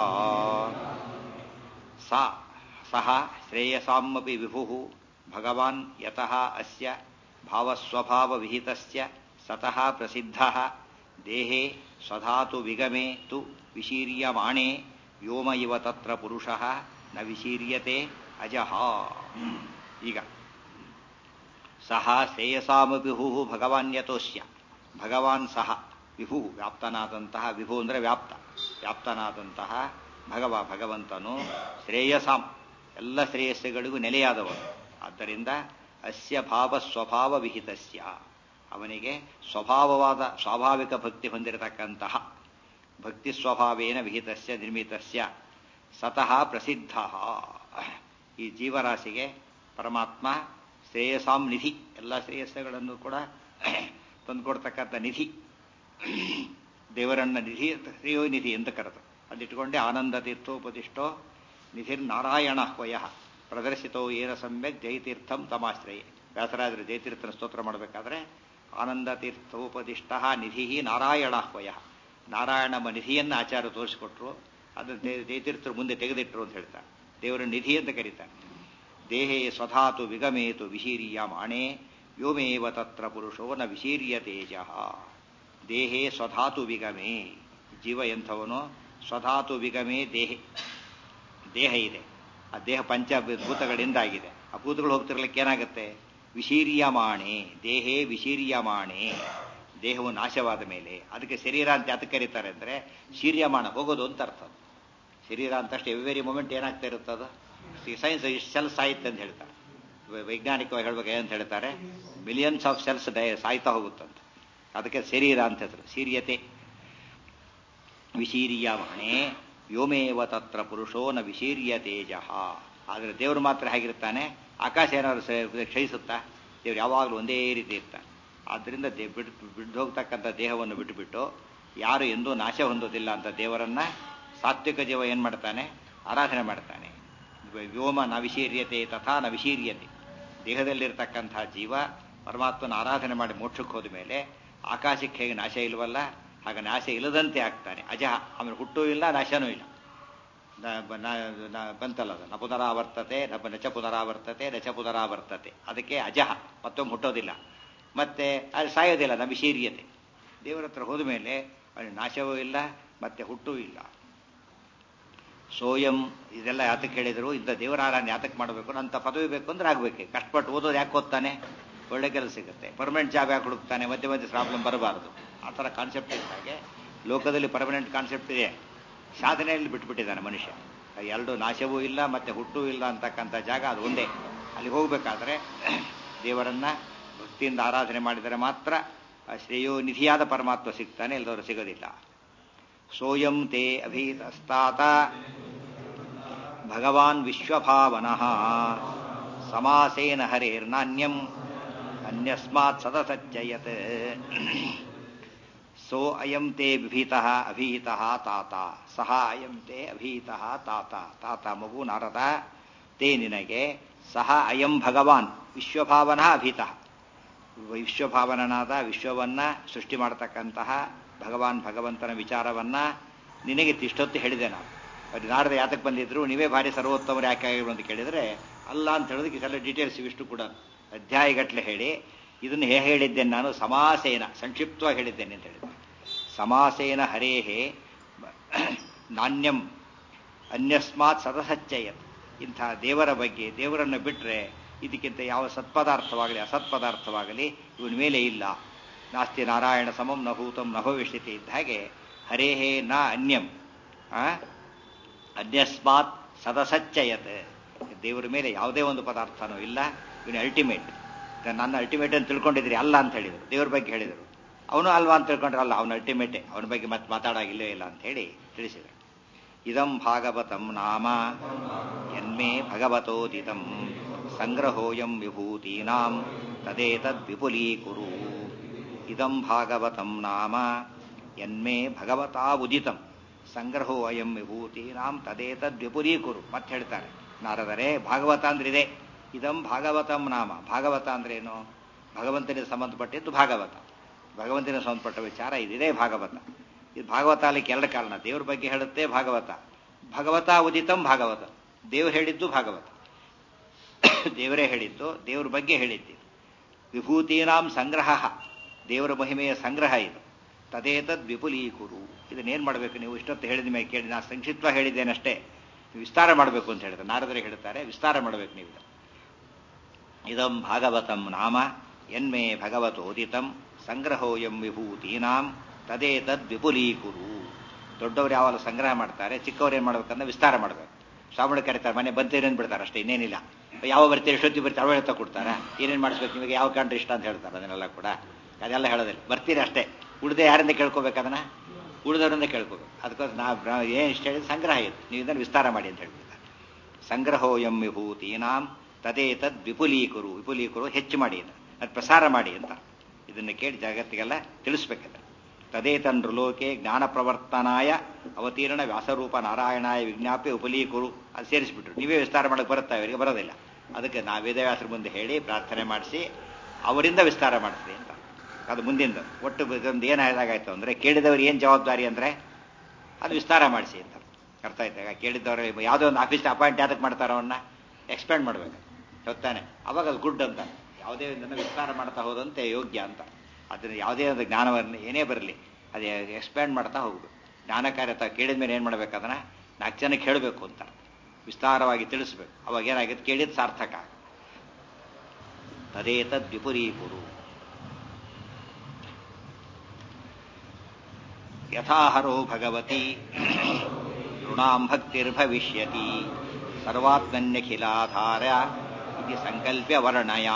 ಸ ಸಹ ಶ್ರೇಯಸಾಮಪಿ ವಿಭುಃ ಭಗವಾನ್ ಯತಃ ಅಸ್ಯ ಭಾವಸ್ವಭಾವವಿಹಿತಸ್ಯ ಸತಃ ಪ್ರಸಿದ್ಧಃ ದೇಹೇ ಸ್ವಧಾತು ವಿಗಮೆ ತು ವಿಶೀರ್ಯಮಾಣೆ ವ್ಯೋಮ ಇವ ತತ್ರ ಪುರುಷಃ ನ ವಿಶೀರ್ಯತೆ ಅಜಃ ಈಗ ಸಹ ಶ್ರೇಯಸಾಮಪಿ ವಿಭು ಭಗವಾನ್ ಯತೋಸ್ಯ ಭಗವಾನ್ ಸಹ ವಿಭು ವ್ಯಾಪ್ತನಾದಂತಹ ವಿಭು ಅಂದರೆ ವ್ಯಾಪ್ತ ವ್ಯಾಪ್ತನಾದಂತಹ ಭಗವ ಭಗವಂತನು ಶ್ರೇಯಸಾಂ ಎಲ್ಲ ಶ್ರೇಯಸ್ಸುಗಳಿಗೂ ನೆಲೆಯಾದವನು ಆದ್ದರಿಂದ ಅಸ್ಯ ಭಾವ ಸ್ವಭಾವ ವಿಹಿತಸ್ಯ ಅವನಿಗೆ ಸ್ವಭಾವವಾದ ಸ್ವಾಭಾವಿಕ ಭಕ್ತಿ ಹೊಂದಿರತಕ್ಕಂತಹ ಭಕ್ತಿ ಸ್ವಭಾವೇನ ವಿಹಿತಸ್ಯ ನಿರ್ಮಿತಸ್ಯ ಸತಃ ಪ್ರಸಿದ್ಧ ಈ ಜೀವರಾಶಿಗೆ ಪರಮಾತ್ಮ ಶ್ರೇಯಸಾಂ ನಿಧಿ ಎಲ್ಲ ಶ್ರೇಯಸ್ಸುಗಳನ್ನು ಕೂಡ ತಂದುಕೊಡ್ತಕ್ಕಂಥ ನಿಧಿ ದೇವರನ್ನ ನಿಧಿ ಶ್ರೇಯೋ ನಿಧಿ ಅಂತ ಕರೆದು ಅದಿಟ್ಟುಕೊಂಡೆ ಆನಂದ ತೀರ್ಥೋಪದಿಷ್ಟೋ ನಿಧಿರ್ ನಾರಾಯಣ ವಯ ಪ್ರದರ್ಶಿತೋ ಏನ ಸಮ್ಯಕ್ ಜಯತೀರ್ಥಂ ತಮಾಶ್ರಯ ವ್ಯಾಸರಾಜರು ಜಯತೀರ್ಥನ ಸ್ತೋತ್ರ ಮಾಡಬೇಕಾದ್ರೆ ಆನಂದ ತೀರ್ಥೋಪದಿಷ್ಟ ನಿಧಿ ನಾರಾಯಣ ವಯ ನಾರಾಯಣಮ್ಮ ನಿಧಿಯನ್ನು ಆಚಾರ್ಯ ತೋರಿಸಿಕೊಟ್ರು ಅದನ್ನು ಜಯತೀರ್ಥರು ಮುಂದೆ ತೆಗೆದಿಟ್ರು ಅಂತ ಹೇಳ್ತಾರೆ ದೇವರ ನಿಧಿ ಅಂತ ಕರೀತಾರೆ ದೇಹೇ ಸ್ವಧಾತು ವಿಗಮೇತು ವಿಶೀರ್ಯ ಮಾಣೆ ವ್ಯೋಮೇವ ತತ್ರ ಪುರುಷೋ ನ ವಿಶೀರ್ಯ ತೇಜ ದೇಹೇ ಸ್ವಧಾತು ವಿಗಮೇ ಜೀವ ಎಂಥವನು ಸ್ವಧಾತು ವಿಗಮೇ ದೇಹೆ ದೇಹ ಇದೆ ಆ ದೇಹ ಪಂಚಭೂತಗಳಿಂದ ಆಗಿದೆ ಆ ಭೂತಗಳು ಹೋಗ್ತಿರ್ಲಿಕ್ಕೆ ಏನಾಗುತ್ತೆ ವಿಶೀರ್ಯಮಾಣೆ ದೇಹೇ ವಿಶೀರ್ಯಮಾಣೆ ದೇಹವು ನಾಶವಾದ ಮೇಲೆ ಅದಕ್ಕೆ ಶರೀರ ಅಂತ ಯಾತಕ್ಕೆ ಕರೀತಾರೆ ಅಂದರೆ ಶೀರ್ಯಮಾಣ ಹೋಗೋದು ಅಂತ ಅರ್ಥ ಶರೀರ ಅಂತಷ್ಟು ಎವ್ರಿ ಮೂಮೆಂಟ್ ಏನಾಗ್ತಾ ಇರುತ್ತದು ಸೈನ್ಸ್ ಇಷ್ಟು ಸೆಲ್ಸ್ ಸಾಯುತ್ತೆ ಅಂತ ಹೇಳ್ತಾರೆ ವೈಜ್ಞಾನಿಕವಾಗಿ ಹೇಳ್ಬೇಕು ಏನಂತ ಹೇಳ್ತಾರೆ ಮಿಲಿಯನ್ಸ್ ಆಫ್ ಸೆಲ್ಸ್ ಡೈ ಸಾಯ್ತಾ ಹೋಗುತ್ತಂತ ಅದಕ್ಕೆ ಶರೀರ ಅಂತ ಹೆಸರು ಸೀರ್ಯತೆ ವಿಶೀರ್ಯಮಾಣೆ ವ್ಯೋಮೇವ ತತ್ರ ಪುರುಷೋ ನ ವಿಶೀರ್ಯ ತೇಜ ಆದರೆ ದೇವರು ಮಾತ್ರ ಹೇಗಿರ್ತಾನೆ ಆಕಾಶ ಏನಾದ್ರು ಕ್ಷಯಿಸುತ್ತಾ ದೇವ್ರು ಯಾವಾಗಲೂ ಒಂದೇ ರೀತಿ ಇರ್ತಾನೆ ಆದ್ದರಿಂದ ದೇ ಬಿಟ್ಟು ಬಿಟ್ಟು ಹೋಗ್ತಕ್ಕಂಥ ದೇಹವನ್ನು ಬಿಟ್ಟುಬಿಟ್ಟು ಯಾರು ಎಂದೂ ನಾಶ ಹೊಂದೋದಿಲ್ಲ ಅಂತ ದೇವರನ್ನ ಸಾತ್ವಿಕ ಜೀವ ಏನು ಮಾಡ್ತಾನೆ ಆರಾಧನೆ ಮಾಡ್ತಾನೆ ವ್ಯೋಮ ನ ವಿಶೀರ್ಯತೆ ತಥಾ ನ ವಿಶೀರ್ಯತೆ ದೇಹದಲ್ಲಿರ್ತಕ್ಕಂಥ ಜೀವ ಪರಮಾತ್ಮನ ಆರಾಧನೆ ಮಾಡಿ ಮೋಕ್ಷಕ್ಕೆ ಹೋದ ಮೇಲೆ ಆಕಾಶಕ್ಕೆ ಹೇಗೆ ನಾಶ ಇಲ್ವಲ್ಲ ಹಾಗೆ ನಾಶ ಇಲ್ಲದಂತೆ ಆಗ್ತಾನೆ ಅಜಹ ಆಮೇಲೆ ಹುಟ್ಟೂ ಇಲ್ಲ ನಾಶನೂ ಇಲ್ಲ ಬಂತಲ್ಲ ಅದು ನ ಪುನರಾವರ್ತತೆ ನ ನಚ ಪುನರಾವರ್ತತೆ ನಚ ಪುನರಾವರ್ತತೆ ಅದಕ್ಕೆ ಅಜಹ ಮತ್ತೊಮ್ಮೆ ಹುಟ್ಟೋದಿಲ್ಲ ಮತ್ತೆ ಅದು ಸಾಯೋದಿಲ್ಲ ನ ವಿಶೀರ್ಯತೆ ದೇವರ ಹತ್ರ ಹೋದ ಮೇಲೆ ಅಲ್ಲಿ ನಾಶವೂ ಇಲ್ಲ ಮತ್ತೆ ಹುಟ್ಟೂ ಇಲ್ಲ ಸೋಯಂ ಇದೆಲ್ಲ ಯಾತಕ್ಕೆ ಹೇಳಿದ್ರು ಇಂಥ ದೇವರಾರಾಧನೆ ಯಾತಕ್ಕೆ ಮಾಡಬೇಕು ಅಂತ ಪದವಿ ಬೇಕು ಅಂದ್ರೆ ಆಗ್ಬೇಕು ಕಷ್ಟಪಟ್ಟು ಓದೋದು ಯಾಕೆ ಓದ್ತಾನೆ ಒಳ್ಳೆ ಕೆಲಸ ಸಿಗುತ್ತೆ ಪರ್ಮನೆಂಟ್ ಜಾಬ್ ಯಾಕೆ ಹುಡುಕ್ತಾನೆ ಮಧ್ಯೆ ಮಧ್ಯೆ ಪ್ರಾಬ್ಲಮ್ ಬರಬಾರದು ಆ ಥರ ಕಾನ್ಸೆಪ್ಟ್ ಇದ್ದಾಗೆ ಲೋಕದಲ್ಲಿ ಪರ್ಮನೆಂಟ್ ಕಾನ್ಸೆಪ್ಟ್ ಇದೆ ಸಾಧನೆಯಲ್ಲಿ ಬಿಟ್ಬಿಟ್ಟಿದ್ದಾನೆ ಮನುಷ್ಯ ಎರಡು ನಾಶವೂ ಇಲ್ಲ ಮತ್ತೆ ಹುಟ್ಟೂ ಇಲ್ಲ ಅಂತಕ್ಕಂಥ ಜಾಗ ಅದು ಒಂದೇ ಅಲ್ಲಿ ಹೋಗಬೇಕಾದ್ರೆ ದೇವರನ್ನ ಭಕ್ತಿಯಿಂದ ಆರಾಧನೆ ಮಾಡಿದರೆ ಮಾತ್ರ ಶ್ರೇಯೋ ನಿಧಿಯಾದ ಪರಮಾತ್ಮ ಸಿಗ್ತಾನೆ ಎಲ್ಲದವರು ಸಿಗೋದಿಲ್ಲ ಸೋಯಂ ತೇ ಅಭೀತಸ್ತಾತ ಭಗವಾನ್ ವಿಶ್ವಭಾವನಃ ಸಮಾಸೇನ ಹರೇರ್ನಾನ್ಯಂ ಅನ್ಯಸ್ಮಾತ್ ಸದಸಚ್ಚಯತ್ ಸೋ ಅಯಂ ತೇ ವಿಭೀತಃ ಅಭೀತಃ ತಾತ ಸಹ ಅಯಂ ತೇ ಅಭೀತಃ ತಾತ ತಾತ ಮಗು ನಾರದ ತೇ ನಿನಗೆ ಸಹ ಅಯಂ ಭಗವಾನ್ ವಿಶ್ವಭಾವನ ಅಭೀತಃ ವಿಶ್ವಭಾವನನಾದ ವಿಶ್ವವನ್ನ ಸೃಷ್ಟಿ ಮಾಡತಕ್ಕಂತಹ ಭಗವಾನ್ ಭಗವಂತನ ವಿಚಾರವನ್ನ ನಿನಗೆ ಇಷ್ಟೊತ್ತು ಹೇಳಿದೆ ನಾವು ಅವ್ರು ನಾಡ್ದು ಯಾತಕ್ಕೆ ಬಂದಿದ್ರು ನೀವೇ ಭಾರಿ ಸರ್ವೋತ್ತಮರು ಯಾಕೆ ಆಗಿರು ಅಂತ ಕೇಳಿದರೆ ಅಲ್ಲ ಅಂತ ಹೇಳೋದಕ್ಕೆ ಇದೆಲ್ಲ ಡೀಟೇಲ್ಸ್ ಇವಿಷ್ಟು ಕೂಡ ಅಧ್ಯಾಯಗಟ್ಟಲೆ ಹೇಳಿ ಇದನ್ನು ಹೇಗೆ ಹೇಳಿದ್ದೇನೆ ನಾನು ಸಮಾಸೇನ ಸಂಕ್ಷಿಪ್ತವಾಗಿ ಹೇಳಿದ್ದೇನೆ ಅಂತ ಹೇಳಿದ್ದೆ ಸಮಾಸೇನ ಹರೇಹೇ ನಾಣ್ಯಂ ಅನ್ಯಸ್ಮಾತ್ ಸದಸಚ್ಚಯತ್ ಇಂಥ ದೇವರ ಬಗ್ಗೆ ದೇವರನ್ನು ಬಿಟ್ಟರೆ ಇದಕ್ಕಿಂತ ಯಾವ ಸತ್ಪದಾರ್ಥವಾಗಲಿ ಅಸತ್ಪದಾರ್ಥವಾಗಲಿ ಇವನ ಮೇಲೆ ಇಲ್ಲ ನಾಸ್ತಿ ನಾರಾಯಣ ಸಮಂ ನ ಭೂತಂ ನ ಭವಿಷ್ಯತಿ ಇದ್ದ ಹಾಗೆ ಹರೇಹೇ ನ ಅನ್ಯಂ ಅನ್ಯಸ್ಮಾತ್ ಸದಸಚ್ಚಯತ್ ದೇವರ ಮೇಲೆ ಯಾವುದೇ ಒಂದು ಪದಾರ್ಥನೂ ಇಲ್ಲ ಇವನು ಅಲ್ಟಿಮೇಟ್ ನನ್ನ ಅಲ್ಟಿಮೇಟ್ ಅಂತ ತಿಳ್ಕೊಂಡಿದ್ರಿ ಅಲ್ಲ ಅಂತ ಹೇಳಿದರು ದೇವ್ರ ಬಗ್ಗೆ ಹೇಳಿದರು ಅವನು ಅಲ್ವಾ ಅಂತ ತಿಳ್ಕೊಂಡ್ರೆ ಅಲ್ಲ ಅವನು ಅಲ್ಟಿಮೇಟೇ ಅವನ ಬಗ್ಗೆ ಮತ್ತೆ ಮಾತಾಡಾಗಿಲ್ಲೇ ಇಲ್ಲ ಅಂತ ಹೇಳಿ ತಿಳಿಸಿದರು ಇದಂ ಭಾಗವತಂ ನಾಮ ಯನ್ಮೇ ಭಗವತೋದಿತಂ ಸಂಗ್ರಹೋಯಂ ವಿಭೂತೀನಾಂ ತದೇತದ್ ವಿಪುಲೀಕುರು ಇದಂ ಭಾಗವತಂ ನಾಮ ಯನ್ಮೇ ಭಗವತಾ ಉದಿತಂ ಸಂಗ್ರಹೋ ಅಯಂ ವಿಭೂತೀನಾಂ ತದೇತದ್ ವಿಪುಲೀಕುರು ಮತ್ತೆ ಹೇಳ್ತಾರೆ ನಾರದರೆ ಭಾಗವತ ಅಂದ್ರೆ ಇದೆ ಇದಂ ಭಾಗವತಂ ನಾಮ ಭಾಗವತ ಅಂದ್ರೆ ಏನು ಭಗವಂತನಿಗೆ ಸಂಬಂಧಪಟ್ಟಿದ್ದು ಭಾಗವತ ಭಗವಂತನಿಗೆ ಸಂಬಂಧಪಟ್ಟ ವಿಚಾರ ಇದಿದೆ ಭಾಗವತ ಇದು ಭಾಗವತ ಅಲ್ಲಿಗೆ ಎರಡು ಕಾರಣ ದೇವ್ರ ಬಗ್ಗೆ ಹೇಳುತ್ತೆ ಭಾಗವತ ಭಗವತ ಉದಿತಂ ಭಾಗವತ ದೇವ್ರು ಹೇಳಿದ್ದು ಭಾಗವತ ದೇವರೇ ಹೇಳಿದ್ದು ದೇವ್ರ ಬಗ್ಗೆ ಹೇಳಿದ್ದು ವಿಭೂತೀನಾಂ ಸಂಗ್ರಹ ದೇವರ ಮಹಿಮೆಯ ಸಂಗ್ರಹ ಇದು ತದೇತದ್ ವಿಪುಲೀಕುರು ಇದನ್ನೇನು ಮಾಡಬೇಕು ನೀವು ಇಷ್ಟೊತ್ತು ಹೇಳಿದ ಮೇಲೆ ಕೇಳಿ ನಾನು ಸಂಕ್ಷಿಪ್ತ ಹೇಳಿದ್ದೇನಷ್ಟೇ ನೀವು ವಿಸ್ತಾರ ಮಾಡಬೇಕು ಅಂತ ಹೇಳಿದ್ರೆ ನಾರದರೆ ಹೇಳ್ತಾರೆ ವಿಸ್ತಾರ ಮಾಡಬೇಕು ನೀವು ಇದು. ಇದಂ ಭಾಗವತಂ ನಾಮ ಎನ್ಮೇ ಭಗವತೋದಿತಂ ಸಂಗ್ರಹೋಯಂ ವಿಭೂತೀನಾಂ ತದೇತದ್ ವಿಪುಲೀಕುರು ದೊಡ್ಡವರು ಯಾವಾಗ ಸಂಗ್ರಹ ಮಾಡ್ತಾರೆ ಚಿಕ್ಕವ್ರು ಏನು ಮಾಡ್ಬೇಕಂದ್ರೆ ವಿಸ್ತಾರ ಮಾಡಬೇಕು ಶ್ರಾವಣ ಕರೀತಾರೆ ಮನೆ ಬಂತೀರಿ ಅಂದ್ಬಿಡ್ತಾರೆ ಅಷ್ಟೇ ಇನ್ನೇನಿಲ್ಲ ಯಾವ ಬರ್ತೀರಿ ಎಷ್ಟೊತ್ತಿ ಬರ್ತೀರಿ ಅವಳು ಹೇಳ್ತಾ ಕೊಡ್ತಾರ ಏನೇನು ಮಾಡಿಸ್ಬೇಕು ನಿಮಗೆ ಯಾವ ಕಂಡ್ರೆ ಇಷ್ಟ ಅಂತ ಹೇಳ್ತಾರೆ ಅದನ್ನೆಲ್ಲ ಕೂಡ ಅದೆಲ್ಲ ಹೇಳೋದಿಲ್ಲ ಬರ್ತೀರಿ ಅಷ್ಟೇ ಉಳಿದ ಯಾರಿಂದ ಕೇಳ್ಕೋಬೇಕು ಅದನ್ನ ಉಳಿದವರಿಂದ ಕೇಳ್ಕೋಬೇಕು ಅದಕ್ಕೋಸ್ಕರ ನಾವು ಏನು ಇಷ್ಟ ಹೇಳಿದ್ರೆ ಸಂಗ್ರಹ ಇದೆ ನೀವು ಇದನ್ನು ವಿಸ್ತಾರ ಮಾಡಿ ಅಂತ ಹೇಳ್ಬಿಡ್ತಾರೆ ಸಂಗ್ರಹೋಯಂ ವಿಭೂತೀನಾಂ ತದೇತದ್ ವಿಪುಲೀಕರು ವಿಪುಲೀಕರು ಹೆಚ್ಚು ಮಾಡಿ ಅದು ಪ್ರಸಾರ ಮಾಡಿ ಅಂತ ಇದನ್ನು ಕೇಳಿ ಜಗತ್ತಿಗೆಲ್ಲ ತಿಳಿಸ್ಬೇಕಂದ್ರೆ ತದೇತನ್ರು ಲೋಕೆ ಜ್ಞಾನ ಪ್ರವರ್ತನಾಯ ಅವತೀರ್ಣ ವ್ಯಾಸರೂಪ ನಾರಾಯಣಾಯ ವಿಜ್ಞಾಪಿ ಉಪಲೀಕರು ಅದು ಸೇರಿಸ್ಬಿಟ್ರು ನೀವೇ ವಿಸ್ತಾರ ಮಾಡಕ್ಕೆ ಬರುತ್ತಾ ಇವರಿಗೆ ಬರೋದಿಲ್ಲ ಅದಕ್ಕೆ ನಾವು ವೇದವ್ಯಾಸರ ಮುಂದೆ ಹೇಳಿ ಪ್ರಾರ್ಥನೆ ಮಾಡಿಸಿ ಅವರಿಂದ ವಿಸ್ತಾರ ಮಾಡಿಸ್ರಿ ಅಂತ ಅದು ಮುಂದಿಂದ ಒಟ್ಟು ಇದೊಂದು ಏನಾದಾಗಾಯ್ತು ಅಂದರೆ ಕೇಳಿದವರು ಏನು ಜವಾಬ್ದಾರಿ ಅಂದರೆ ಅದು ವಿಸ್ತಾರ ಮಾಡಿಸಿ ಅಂತ ಅರ್ಥ ಆಯ್ತಾ ಈಗ ಕೇಳಿದವರು ಯಾವುದೋ ಒಂದು ಆಫೀಸ್ ಅಪಾಯಿಂಟ್ ಯಾವ್ದಕ್ಕೆ ಮಾಡ್ತಾರೋ ಅವನ್ನ ಎಕ್ಸ್ಪ್ಯಾಂಡ್ ಮಾಡಬೇಕು ಗೊತ್ತಾನೆ ಅವಾಗ ಅದು ಗುಡ್ ಅಂತ ಯಾವುದೇ ಒಂದನ್ನು ವಿಸ್ತಾರ ಮಾಡ್ತಾ ಹೋದಂತೆ ಯೋಗ್ಯ ಅಂತ ಅದನ್ನು ಯಾವುದೇ ಒಂದು ಜ್ಞಾನವನ್ನು ಏನೇ ಬರಲಿ ಅದು ಎಕ್ಸ್ಪ್ಯಾಂಡ್ ಮಾಡ್ತಾ ಹೋಗ್ಬೇಕು ಜ್ಞಾನ ಕಾರ್ಯ ತ ಕೇಳಿದ ಮೇಲೆ ಏನು ಮಾಡ್ಬೇಕು ಅದನ್ನ ನಾಲ್ಕು ಜನಕ್ಕೆ ಹೇಳಬೇಕು ಅಂತ ವಿಸ್ತಾರವಾಗಿ ತಿಳಿಸ್ಬೇಕು ಅವಾಗ ಏನಾಗುತ್ತೆ ಕೇಳಿದ ಸಾರ್ಥಕ ತದೇತದ್ ವಿಪುರೀಕುರು ಯಥಾಹರೋ ಭಗವತಿ ಋಣಾಂ ಭಕ್ತಿರ್ಭವಿಷ್ಯತಿ ಸರ್ವಾತ್ಮನ್ಯಖಿಲಾಧಾರ ಇದು ಸಂಕಲ್ಪ್ಯ ವರ್ಣಯ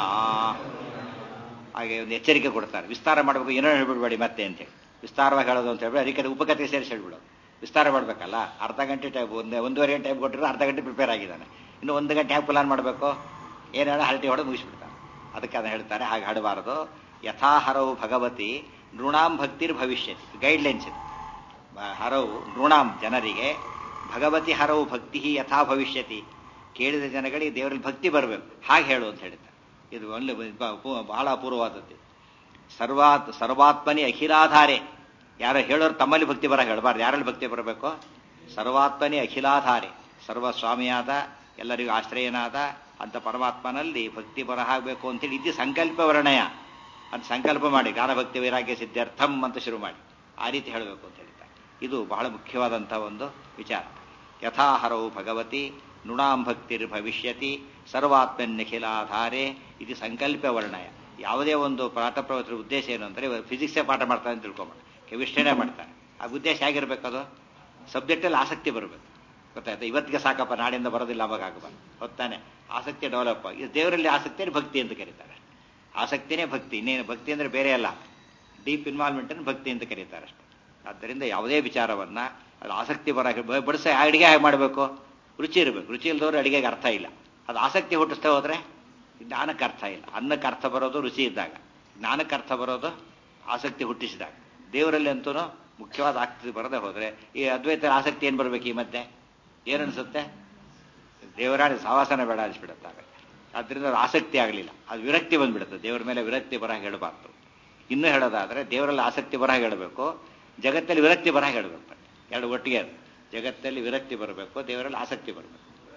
ಹಾಗೆ ಒಂದು ಎಚ್ಚರಿಕೆ ಕೊಡ್ತಾರೆ ವಿಸ್ತಾರ ಮಾಡಬೇಕು ಏನೋ ಹೇಳ್ಬಿಡ್ಬೇಡಿ ಮತ್ತೆ ಅಂತೇಳಿ ವಿಸ್ತಾರವಾಗಿ ಹೇಳೋದು ಅಂತ ಹೇಳ್ಬಿಡಿ ಅದಕ್ಕೆ ಉಪಕಥೆ ಸೇರಿಸಿ ಹೇಳ್ಬಿಡೋದು ವಿಸ್ತಾರ ಮಾಡಬೇಕಲ್ಲ ಅರ್ಧ ಗಂಟೆ ಟೈಪ್ ಒಂದು ಒಂದೂವರೆ ಗಂಟೆ ಟೈಪ್ ಕೊಟ್ಟರೆ ಅರ್ಧ ಗಂಟೆ ಪ್ರಿಪೇರ್ ಆಗಿದ್ದಾನೆ ಇನ್ನು ಒಂದು ಗಂಟೆ ಹ್ಯಾಕ್ ಪ್ಲಾನ್ ಮಾಡಬೇಕು ಏನು ಹೇಳೋ ಹರಟಿ ಹೊಡೆದು ಮುಗಿಸ್ಬಿಡ್ತಾನೆ ಅದಕ್ಕೆ ಅದನ್ನು ಹೇಳ್ತಾರೆ ಹಾಗೆ ಹಾಡಬಾರದು ಯಥಾಹರವು ಭಗವತಿ ನೃಣಾಂ ಭಕ್ತಿರ್ ಭವಿಷ್ಯತಿ ಗೈಡ್ಲೈನ್ಸ್ ಇದು ಹರವು ನೃಣಾಂ ಜನರಿಗೆ ಭಗವತಿ ಹರವು ಭಕ್ತಿ ಯಥಾ ಭವಿಷ್ಯತಿ ಕೇಳಿದ ಜನಗಳಿಗೆ ದೇವರಲ್ಲಿ ಭಕ್ತಿ ಬರಬೇಕು ಹಾಗೆ ಹೇಳು ಅಂತ ಹೇಳ್ತಾರೆ ಇದು ಒಳ್ಳೆ ಬಹಳ ಅಪೂರ್ವವಾದದ್ದು ಸರ್ವಾತ್ ಸರ್ವಾತ್ಮನಿ ಅಖಿಲಾಧಾರೆ ಯಾರು ಹೇಳೋರು ತಮ್ಮಲ್ಲಿ ಭಕ್ತಿ ಬರ ಹೇಳಬಾರ್ದು ಯಾರಲ್ಲಿ ಭಕ್ತಿ ಬರಬೇಕು ಸರ್ವಾತ್ಮನಿ ಅಖಿಲಾಧಾರೆ ಸರ್ವಸ್ವಾಮಿಯಾದ ಎಲ್ಲರಿಗೂ ಆಶ್ರಯನಾದ ಅಂತ ಪರಮಾತ್ಮನಲ್ಲಿ ಭಕ್ತಿ ಬರಹಾಗಬೇಕು ಅಂತೇಳಿ ಇದು ಸಂಕಲ್ಪ ವರ್ಣಯ ಅಂತ ಸಂಕಲ್ಪ ಮಾಡಿ ಜ್ಞಾನಭಕ್ತಿ ವೈರಾಗ್ಯ ಸಿದ್ಧಾರ್ಥಂ ಅಂತ ಶುರು ಮಾಡಿ ಆ ರೀತಿ ಹೇಳಬೇಕು ಅಂತ ಹೇಳ್ತಾರೆ ಇದು ಬಹಳ ಮುಖ್ಯವಾದಂಥ ಒಂದು ವಿಚಾರ ಯಥಾಹರವು ಭಗವತಿ ನೃಣಾಂ ಭಕ್ತಿರ್ ಭವಿಷ್ಯತಿ ಸರ್ವಾತ್ಮನ್ಯಖಿಲಾಧಾರೆ ಇದು ಸಂಕಲ್ಪ ವರ್ಣಯ ಯಾವುದೇ ಒಂದು ಪಾಠ ಪ್ರವೃತ್ತಿ ಉದ್ದೇಶ ಏನು ಅಂದರೆ ಫಿಸಿಕ್ಸೇ ಪಾಠ ಮಾಡ್ತಾನೆ ಅಂತ ತಿಳ್ಕೊಂಬ ಕೆಮಿಸ್ಟ್ರಿನೇ ಮಾಡ್ತಾನೆ ಆ ಉದ್ದೇಶ ಹೇಗಿರ್ಬೇಕು ಅದು ಸಬ್ಜೆಕ್ಟಲ್ಲಿ ಆಸಕ್ತಿ ಬರಬೇಕು ಗೊತ್ತಾಯ್ತಾ ಇವತ್ತಿಗೆ ಸಾಕಪ್ಪ ನಾಡಿಂದ ಬರೋದಿಲ್ಲ ಅವಾಗ ಆಗಬಾರ್ದು ಹೊತ್ತಾನೆ ಆಸಕ್ತಿ ಡೆವಲಪ್ ಇದು ದೇವರಲ್ಲಿ ಆಸಕ್ತಿನೇ ಭಕ್ತಿ ಅಂತ ಕರೀತಾರೆ ಆಸಕ್ತಿನೇ ಭಕ್ತಿ ಇನ್ನೇನು ಭಕ್ತಿ ಅಂದರೆ ಬೇರೆ ಅಲ್ಲ ಡೀಪ್ ಇನ್ವಾಲ್ವ್ಮೆಂಟನ್ನು ಭಕ್ತಿ ಅಂತ ಕರೀತಾರೆ ಅಷ್ಟೇ ಆದ್ದರಿಂದ ಯಾವುದೇ ವಿಚಾರವನ್ನ ಅದು ಆಸಕ್ತಿ ಬರ ಬಡಿಸ ಅಡಿಗೆ ಹೇಗೆ ಮಾಡಬೇಕು ರುಚಿ ಇರಬೇಕು ರುಚಿ ಇಲ್ದವ್ರು ಅಡಿಗೆಗೆ ಅರ್ಥ ಇಲ್ಲ ಅದು ಆಸಕ್ತಿ ಹುಟ್ಟಿಸ್ತಾ ಹೋದ್ರೆ ಜ್ಞಾನಕ್ಕೆ ಅರ್ಥ ಇಲ್ಲ ಅನ್ನಕ್ಕೆ ಅರ್ಥ ಬರೋದು ರುಚಿ ಇದ್ದಾಗ ಜ್ಞಾನಕ್ಕೆ ಅರ್ಥ ಬರೋದು ಆಸಕ್ತಿ ಹುಟ್ಟಿಸಿದಾಗ ದೇವರಲ್ಲಿ ಅಂತೂ ಮುಖ್ಯವಾದ ಆಸಕ್ತಿ ಬರದೆ ಹೋದ್ರೆ ಈ ಅದ್ವೈತ ಆಸಕ್ತಿ ಏನು ಬರಬೇಕು ಈ ಮಧ್ಯೆ ಏನನ್ಸುತ್ತೆ ದೇವರಾಣಿ ಸವಾಸನ ಬೇಡ ಅನಿಸ್ಬಿಡುತ್ತೆ ಅದರಿಂದ ಅದು ಆಸಕ್ತಿ ಆಗಲಿಲ್ಲ ಅದು ವಿರಕ್ತಿ ಬಂದ್ಬಿಡುತ್ತೆ ದೇವರ ಮೇಲೆ ವಿರಕ್ತಿ ಬರಹ ಹೇಳಬಾರ್ದು ಇನ್ನೂ ಹೇಳೋದಾದ್ರೆ ದೇವರಲ್ಲಿ ಆಸಕ್ತಿ ಬರಹ ಹೇಳಬೇಕು ಜಗತ್ತಲ್ಲಿ ವಿರಕ್ತಿ ಬರಹ ಹೇಳಬೇಕು ಎರಡು ಒಟ್ಟಿಗೆ ಅದು ಜಗತ್ತಲ್ಲಿ ವಿರಕ್ತಿ ಬರಬೇಕು ದೇವರಲ್ಲಿ ಆಸಕ್ತಿ ಬರಬೇಕು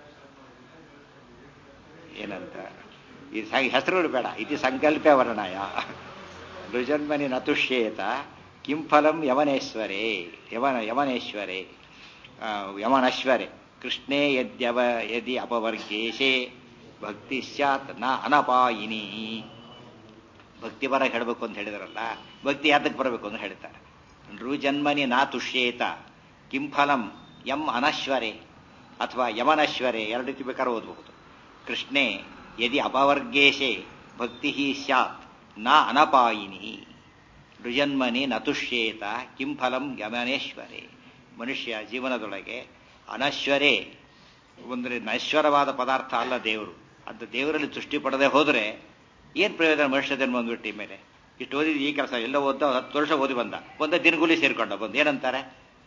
ಏನಂತ ಈ ಹೆಸರು ಬೇಡ ಇದು ಸಂಕಲ್ಪ ವರ್ಣಯ ರುಜನ್ಮನಿ ನತುಷ್ಯೇತ ಕಿಂ ಫಲಂ ಯಮನೇಶ್ವರೇ ಯವನ ಯಮನೇಶ್ವರೇ ಯಮನಶ್ವರೇ ಕೃಷ್ಣೇ ಯದ್ಯವ ಯದಿ ಅಪವರ್ಗೇಶೇ ಭಕ್ತಿ ಸ್ಯಾತ್ ನ ಅನಪಾಯಿನಿ ಭಕ್ತಿ ಬರ ಹೇಳಬೇಕು ಅಂತ ಹೇಳಿದಾರಲ್ಲ ಭಕ್ತಿ ಯಾತಕ್ಕೆ ಬರಬೇಕು ಅಂತ ಹೇಳ್ತಾರೆ ರುಜನ್ಮನಿ ನಾ ತುಷ್ಯೇತ ಕಿಂ ಫಲಂ ಯಂ ಅನಶ್ವರೆ ಅಥವಾ ಯಮನಶ್ವರೆ ಎರಡು ರೀತಿ ಬೇಕಾದ್ರೆ ಓದಬಹುದು ಕೃಷ್ಣೇ ಯದಿ ಅಪವರ್ಗೇಶೆ ಭಕ್ತಿ ಸ್ಯಾತ್ ನ ಅನಪಾಯಿನಿ ರುಜನ್ಮನಿ ನತುಷ್ಯೇತ ಕಿಂ ಫಲಂ ಯಮನೇಶ್ವರೆ ಮನುಷ್ಯ ಜೀವನದೊಳಗೆ ಅನಶ್ವರೇ ಅಂದರೆ ನಶ್ವರವಾದ ಪದಾರ್ಥ ಅಲ್ಲ ದೇವರು ಅಂತ ದೇವರಲ್ಲಿ ತುಷ್ಟಿ ಪಡದೆ ಹೋದರೆ ಏನು ಪ್ರಯೋಜನ ಮನುಷ್ಯ ಜನ್ಮ ಬಂದ್ಬಿಟ್ಟು ಮೇಲೆ ಇಷ್ಟು ಓದಿದ ಈ ಕೆಲಸ ಎಲ್ಲ ಓದ್ದ ಹತ್ತು ವರ್ಷ ಓದಿ ಬಂದ ಬಂದ ದಿನಗೂಲಿ ಸೇರ್ಕೊಂಡ ಬಂದು ಏನಂತಾರೆ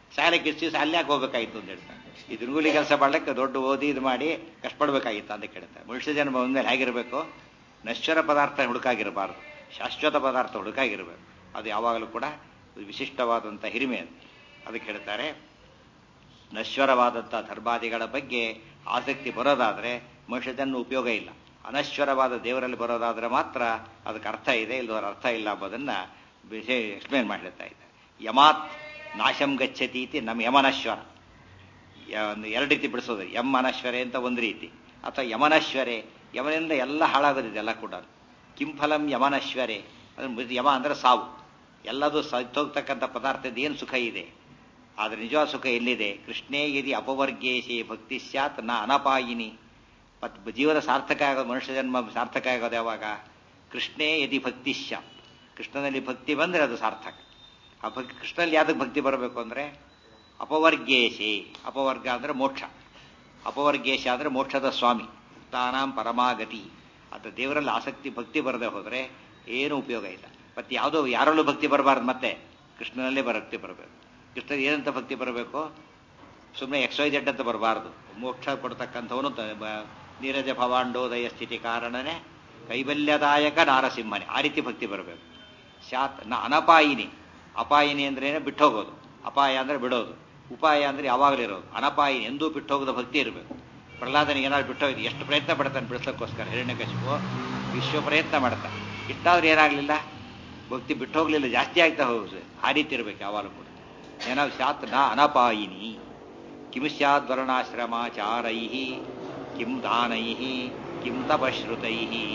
ಶಾಲೆಗೆ ಇಷ್ಟು ದಿವಸ ಅಲ್ಲೇ ಯಾಕೆ ಹೋಗ್ಬೇಕಾಗಿತ್ತು ಅಂತ ಹೇಳ್ತಾರೆ ಈ ದುರ್ಗುಲಿ ಕೆಲಸ ಮಾಡ್ಲಿಕ್ಕೆ ದೊಡ್ಡ ಓದಿ ಇದು ಮಾಡಿ ಕಷ್ಟಪಡ್ಬೇಕಾಗಿತ್ತು ಅಂತ ಕೇಳ್ತಾರೆ ಮನುಷ್ಯ ಜನ್ಮ ಬಂದ್ಮೇಲೆ ಹೇಗಿರಬೇಕು ನಶ್ವರ ಪದಾರ್ಥ ಹುಡುಕಾಗಿರಬಾರ್ದು ಶಾಶ್ವತ ಪದಾರ್ಥ ಹುಡುಕಾಗಿರಬೇಕು ಅದು ಯಾವಾಗಲೂ ಕೂಡ ವಿಶಿಷ್ಟವಾದಂಥ ಹಿರಿಮೆ ಅದು ಅದಕ್ಕೆ ಹೇಳ್ತಾರೆ ನಶ್ವರವಾದಂಥ ಧರ್ಮಾದಿಗಳ ಬಗ್ಗೆ ಆಸಕ್ತಿ ಬರೋದಾದರೆ ಮನುಷ್ಯಜನ್ಮ ಉಪಯೋಗ ಇಲ್ಲ ಅನಶ್ವರವಾದ ದೇವರಲ್ಲಿ ಬರೋದಾದ್ರೆ ಮಾತ್ರ ಅದಕ್ಕೆ ಅರ್ಥ ಇದೆ ಇಲ್ಲದರ ಅರ್ಥ ಇಲ್ಲ ಎಂಬುದನ್ನು ಎಕ್ಸ್ಪ್ಲೇನ್ ಮಾಡ್ಲಿರ್ತಾ ಇದೆ ಯಮಾತ್ ನಾಶಂ ಗಚ್ಚತಿ ಇತಿ ನಮ್ಮ ಯಮನಶ್ವರ ಒಂದು ಎರಡು ರೀತಿ ಬಿಡಿಸೋದು ಯಮ್ ಅನಶ್ವರೆ ಅಂತ ಒಂದು ರೀತಿ ಅಥವಾ ಯಮನಶ್ವರೆ ಯಮನಿಂದ ಎಲ್ಲ ಹಾಳಾಗೋದಿದೆ ಎಲ್ಲ ಕೂಡ ಕಿಂಫಲಂ ಯಮನಶ್ವರೆ ಅದು ಯಮ ಅಂದ್ರೆ ಸಾವು ಎಲ್ಲದೂ ಸತ್ತೋಗ್ತಕ್ಕಂಥ ಪದಾರ್ಥದ ಏನು ಸುಖ ಇದೆ ಆದರೆ ನಿಜವಾದ ಸುಖ ಎಲ್ಲಿದೆ ಕೃಷ್ಣೇ ಯದಿ ಅಪವರ್ಗೇಶಿ ಭಕ್ತಿ ಸ್ಯಾತ್ ನ ಅನಪಾಯಿನಿ ಮತ್ತು ಜೀವನ ಸಾರ್ಥಕ ಆಗೋದು ಮನುಷ್ಯ ಜನ್ಮ ಸಾರ್ಥಕ ಆಗೋದು ಯಾವಾಗ ಕೃಷ್ಣೇ ಯದಿ ಭಕ್ತಿ ಸ್ಯಾತ್ ಕೃಷ್ಣನಲ್ಲಿ ಭಕ್ತಿ ಬಂದರೆ ಅದು ಸಾರ್ಥಕ ಆ ಭಕ್ತಿ ಕೃಷ್ಣನಲ್ಲಿ ಯಾವ್ದಕ್ಕೆ ಭಕ್ತಿ ಬರಬೇಕು ಅಂದರೆ ಅಪವರ್ಗೇಶಿ ಅಪವರ್ಗ ಅಂದರೆ ಮೋಕ್ಷ ಅಪವರ್ಗೇಶ ಅಂದರೆ ಮೋಕ್ಷದ ಸ್ವಾಮಿ ತಾನಾಂ ಪರಮಾಗತಿ ಅದು ದೇವರಲ್ಲಿ ಆಸಕ್ತಿ ಭಕ್ತಿ ಬರದೆ ಹೋದರೆ ಏನು ಉಪಯೋಗ ಇಲ್ಲ ಮತ್ತೆ ಯಾವುದೋ ಯಾರಲ್ಲೂ ಭಕ್ತಿ ಬರಬಾರ್ದು ಮತ್ತೆ ಕೃಷ್ಣನಲ್ಲೇ ಭಕ್ತಿ ಬರಬೇಕು ಕೃಷ್ಣ ಏನಂತ ಭಕ್ತಿ ಬರಬೇಕು ಸುಮ್ಮನೆ ಎಕ್ಸ್ ವೈ ಜೆಡ್ ಅಂತ ಬರಬಾರ್ದು ಮೋಕ್ಷ ಕೊಡ್ತಕ್ಕಂಥವನು ನೀರಜ ಭವಾಂಡೋದಯ ಸ್ಥಿತಿ ಕಾರಣನೇ ಕೈಬಲ್ಯದಾಯಕ ನಾರಸಿಂಹನೇ ಆ ರೀತಿ ಭಕ್ತಿ ಬರಬೇಕು ಶಾತ್ ನ ಅನಪಾಯಿನಿ ಅಪಾಯಿನಿ ಅಂದ್ರೇನೆ ಬಿಟ್ಟೋಗೋದು ಅಪಾಯ ಅಂದರೆ ಬಿಡೋದು ಉಪಾಯ ಅಂದರೆ ಯಾವಾಗಲೂ ಇರೋದು ಅನಪಾಯಿನಿ ಎಂದೂ ಬಿಟ್ಟೋಗದ ಭಕ್ತಿ ಇರಬೇಕು ಪ್ರಹ್ಲಾದನಿಗೆ ಏನಾದ್ರು ಬಿಟ್ಟೋಗಿದೆ ಎಷ್ಟು ಪ್ರಯತ್ನ ಪಡ್ತಾನೆ ಬಿಡಿಸೋಕ್ಕೋಸ್ಕರ ಹಿರಣ್ಯಕಶಿಪು ವಿಶ್ವ ಪ್ರಯತ್ನ ಮಾಡ್ತಾನೆ ಇಷ್ಟಾದ್ರೂ ಏನಾಗಲಿಲ್ಲ ಭಕ್ತಿ ಬಿಟ್ಟೋಗ್ಲಿಲ್ಲ ಜಾಸ್ತಿ ಆಗ್ತಾ ಹೋಗುದು ಆ ರೀತಿ ಇರಬೇಕು ಯಾವಾಗಲೂ ಕೂಡ ಏನಾದ್ರು ಶಾತ್ ನ ಅನಪಾಯಿನಿ ಕಿಂ ಸ್ಯಾದ್ವರ್ಣಾಶ್ರಮಾಚಾರೈ ಕಿಂ ದಾನೈ ಕಿಂ ತಪಶ್ರುತೈ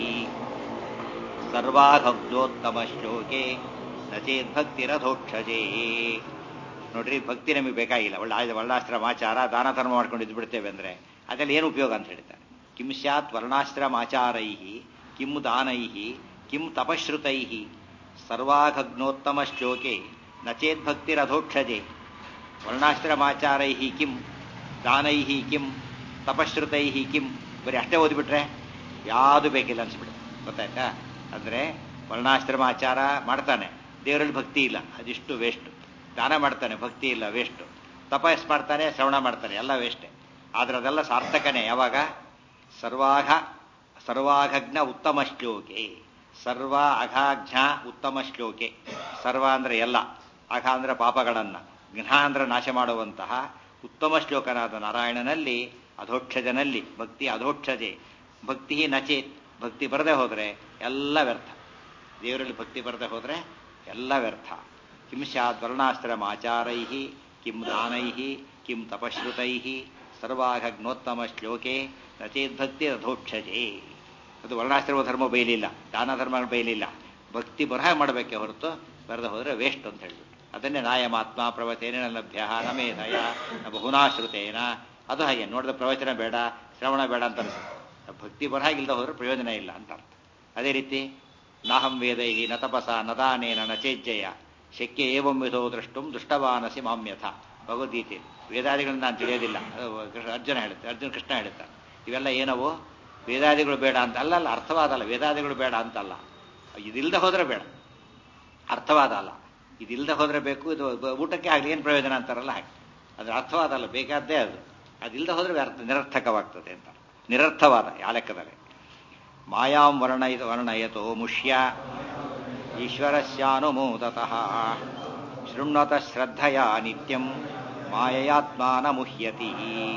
ಸರ್ವಾಭಕ್ತೋತ್ತಮ ಶ್ಲೋಕೆ ನಚೇದ್ಭಕ್ತಿರಧೋಕ್ಷಜೇ ನೋಡ್ರಿ ಭಕ್ತಿ ನಮಗೆ ಬೇಕಾಗಿಲ್ಲ ಒಳ್ಳೆ ವರ್ಣಾಶ್ರಮಾಚಾರ ದಾನ ಧರ್ಮ ಮಾಡ್ಕೊಂಡು ಇದ್ದು ಬಿಡ್ತೇವೆ ಅಂದರೆ ಅದೆಲ್ಲ ಏನು ಉಪಯೋಗ ಅಂತ ಹೇಳ್ತಾರೆ ಕಿಂ ಸ್ಯಾತ್ ವರ್ಣಾಶ್ರಮಾಚಾರೈ ಕಿಂ ದಾನೈ ಕಿಂ ತಪಶ್ರುತೈ ಸರ್ವಾಘಗ್ನೋತ್ತಮ ಶ್ಲೋಕೆ ನಚೇದ್ಭಕ್ತಿರಧೋಕ್ಷಜೆ ವರ್ಣಾಶ್ರಮಾಚಾರೈ ಕಿಂ ದಾನೈ ಕಿಂ ತಪಶ್ರುತೈ ಕಿಂ ಬರೀ ಅಷ್ಟೇ ಓದಿಬಿಟ್ರೆ ಯಾವುದು ಬೇಕಿಲ್ಲ ಅನ್ಸ್ಬಿಡುತ್ತೆ ಗೊತ್ತಾಯ್ತಾ ಅಂದರೆ ವರ್ಣಾಶ್ರಮಾಚಾರ ಮಾಡ್ತಾನೆ ದೇವರಲ್ಲಿ ಭಕ್ತಿ ಇಲ್ಲ ಅದಿಷ್ಟು ವೇಸ್ಟ್ ದಾನ ಮಾಡ್ತಾನೆ ಭಕ್ತಿ ಇಲ್ಲ ವೇಸ್ಟು ತಪಸ್ ಮಾಡ್ತಾನೆ ಶ್ರವಣ ಮಾಡ್ತಾನೆ ಎಲ್ಲ ವೇಸ್ಟೇ ಆದ್ರೆ ಅದೆಲ್ಲ ಸಾರ್ಥಕನೇ ಯಾವಾಗ ಸರ್ವಾಘ ಸರ್ವಾಘಜ್ಞ ಉತ್ತಮ ಶ್ಲೋಕೆ ಸರ್ವ ಅಘಾಘ್ನ ಉತ್ತಮ ಶ್ಲೋಕೆ ಸರ್ವ ಅಂದ್ರೆ ಎಲ್ಲ ಅಘ ಅಂದ್ರೆ ಪಾಪಗಳನ್ನ ಘ್ನ ಅಂದ್ರೆ ನಾಶ ಮಾಡುವಂತಹ ಉತ್ತಮ ಶ್ಲೋಕನಾದ ನಾರಾಯಣನಲ್ಲಿ ಅಧೋಕ್ಷಜನಲ್ಲಿ ಭಕ್ತಿ ಅಧೋಕ್ಷಜೆ ಭಕ್ತಿ ನಚೇತ್ ಭಕ್ತಿ ಬರದೆ ಹೋದರೆ ಎಲ್ಲ ವ್ಯರ್ಥ ದೇವರಲ್ಲಿ ಭಕ್ತಿ ಬರದೆ ಹೋದರೆ ಎಲ್ಲ ವ್ಯರ್ಥ ಕಿಂ ಸ್ಯಾದ್ವರ್ಣಾಶ್ರಮಾಚಾರೈ ಕಿಂ ದಾನೈ ಕಿಂ ತಪಶ್ರುತೈ ಸರ್ವಾಘಗ್ನೋತ್ತಮ ಶ್ಲೋಕೆ ನಚೇದ್ಭಕ್ತಿ ಅಧೋಕ್ಷಜೆ ಅದು ವರ್ಣಾಶ್ರಮ ಧರ್ಮ ಬೈಲಿಲ್ಲ ದಾನ ಧರ್ಮಗಳು ಬೈಲಿಲ್ಲ ಭಕ್ತಿ ಬರಹ ಮಾಡಬೇಕೆ ಹೊರತು ಬರದೆ ಹೋದರೆ ವೇಸ್ಟ್ ಅಂತ ಹೇಳ್ಬಿಟ್ಟು ಅದನ್ನೇ ನಾಯಮಾತ್ಮ ಪ್ರವಚನ ಲಭ್ಯ ನಮೇಧಯ ಬಹುನಾಶ್ರುತೇನ ಅದು ಹಾಗೆ ನೋಡಿದ ಪ್ರವಚನ ಬೇಡ ಶ್ರವಣ ಬೇಡ ಅಂತ ಅನ್ಸುತ್ತೆ ಭಕ್ತಿ ಬರಹ ಇಲ್ಲದೆ ಹೋದ್ರೆ ಪ್ರಯೋಜನ ಇಲ್ಲ ಅಂತ ಅರ್ಥ ಅದೇ ರೀತಿ ನಾಹಂ ವೇದೈ ನ ತಪಸ ನದಾನೇನ ನ ಚೇಜ್ಜಯ ಶಕ್ಯ ಏವಂ ವಿಧೋ ದ್ರಷ್ಟುಂ ದುಷ್ಟವಾನಸಿ ಮಾಮ್ಯಥ ಭಗವದ್ಗೀತೆ ವೇದಾದಿಗಳನ್ನ ನಾನು ತಿಳಿಯೋದಿಲ್ಲ ಅರ್ಜುನ ಹೇಳುತ್ತೆ ಅರ್ಜುನ ಕೃಷ್ಣ ಹೇಳುತ್ತಾರೆ ಇವೆಲ್ಲ ಏನವು ವೇದಾದಿಗಳು ಬೇಡ ಅಂತ ಅಲ್ಲಲ್ಲ ಅರ್ಥವಾದಲ್ಲ ವೇದಾದಿಗಳು ಬೇಡ ಅಂತಲ್ಲ ಇದಿಲ್ಲದೆ ಹೋದ್ರೆ ಬೇಡ ಅರ್ಥವಾದ ಅಲ್ಲ ಇದಿಲ್ಲದೆ ಹೋದ್ರೆ ಬೇಕು ಇದು ಊಟಕ್ಕೆ ಆಗಲಿ ಏನು ಪ್ರಯೋಜನ ಅಂತಾರಲ್ಲ ಹಾಗೆ ಅದ್ರ ಅರ್ಥವಾದಲ್ಲ ಬೇಕಾದ್ದೇ ಅದು ಅದಿಲ್ಲದೆ ಹೋದ್ರೆ ವ್ಯರ್ಥ ನಿರರ್ಥಕವಾಗ್ತದೆ ಅಂತ ನಿರರ್ಥವಾದ ಆ ಲೆಕ್ಕದಲ್ಲಿ ಮಾಯಾಂ ವರ್ಣಯ ವರ್ಣಯತೋ ಮುಷ್ಯ ಈಶ್ವರಸ್ಯಾನುಮೋದತಃ ಶೃಣ್ವತ ಶ್ರದ್ಧೆಯ ನಿತ್ಯಂ ಮಾಯಯಾತ್ಮಾನ ಮುಹ್ಯತಿ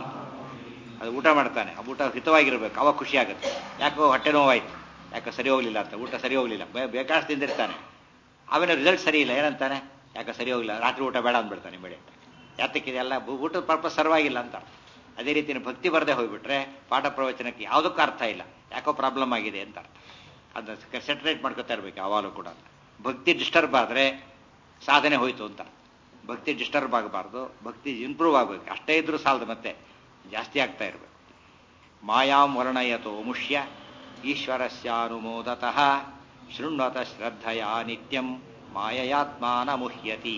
ಅದು ಊಟ ಮಾಡ್ತಾನೆ ಆ ಊಟ ಹಿತವಾಗಿರ್ಬೇಕು ಅವಾಗ ಖುಷಿ ಆಗುತ್ತೆ ಯಾಕೋ ಹೊಟ್ಟೆ ನೋವಾಯ್ತು ಯಾಕೆ ಸರಿ ಹೋಗ್ಲಿಲ್ಲ ಅಂತ ಊಟ ಸರಿ ಹೋಗ್ಲಿಲ್ಲ ಬೇಕಾಷ್ಟು ತಿಂದಿರ್ತಾನೆ ಆಮೇಲೆ ರಿಸಲ್ಟ್ ಸರಿ ಇಲ್ಲ ಏನಂತಾನೆ ಯಾಕೆ ಸರಿ ಹೋಗಿಲ್ಲ ರಾತ್ರಿ ಊಟ ಬೇಡ ಅಂದ್ಬಿಡ್ತಾನೆ ಬೆಳೆ ಯಾತಕ್ಕಿದೆಲ್ಲ ಊಟದ ಪರ್ಪಸ್ ಸರ್ವಾಗಿಲ್ಲ ಅಂತ ಅದೇ ರೀತಿ ಭಕ್ತಿ ಬರದೆ ಹೋಗ್ಬಿಟ್ರೆ ಪಾಠ ಪ್ರವಚನಕ್ಕೆ ಯಾವುದಕ್ಕೂ ಅರ್ಥ ಇಲ್ಲ ಯಾಕೋ ಪ್ರಾಬ್ಲಮ್ ಆಗಿದೆ ಅಂತ ಅರ್ಥ ಅದನ್ನ ಸೆಟ್ರೇಟ್ ಮಾಡ್ಕೊತಾ ಇರ್ಬೇಕು ಯಾವಾಗಲೂ ಕೂಡ ಭಕ್ತಿ ಡಿಸ್ಟರ್ಬ್ ಆದರೆ ಸಾಧನೆ ಹೋಯ್ತು ಅಂತ ಭಕ್ತಿ ಡಿಸ್ಟರ್ಬ್ ಆಗಬಾರ್ದು ಭಕ್ತಿ ಇಂಪ್ರೂವ್ ಆಗಬೇಕು ಅಷ್ಟೇ ಇದ್ರೂ ಸಾಲದು ಮತ್ತೆ ಜಾಸ್ತಿ ಆಗ್ತಾ ಇರಬೇಕು ಮಾಯಾಂ ವರ್ಣಯತೋ ಮುಷ್ಯ ಈಶ್ವರಸ್ಯಾನುಮೋದತಃ ಶೃಣ್ವತ ಶ್ರದ್ಧೆಯ ನಿತ್ಯಂ ಮಾಯಯಾತ್ಮಾನ ಮುಹ್ಯತಿ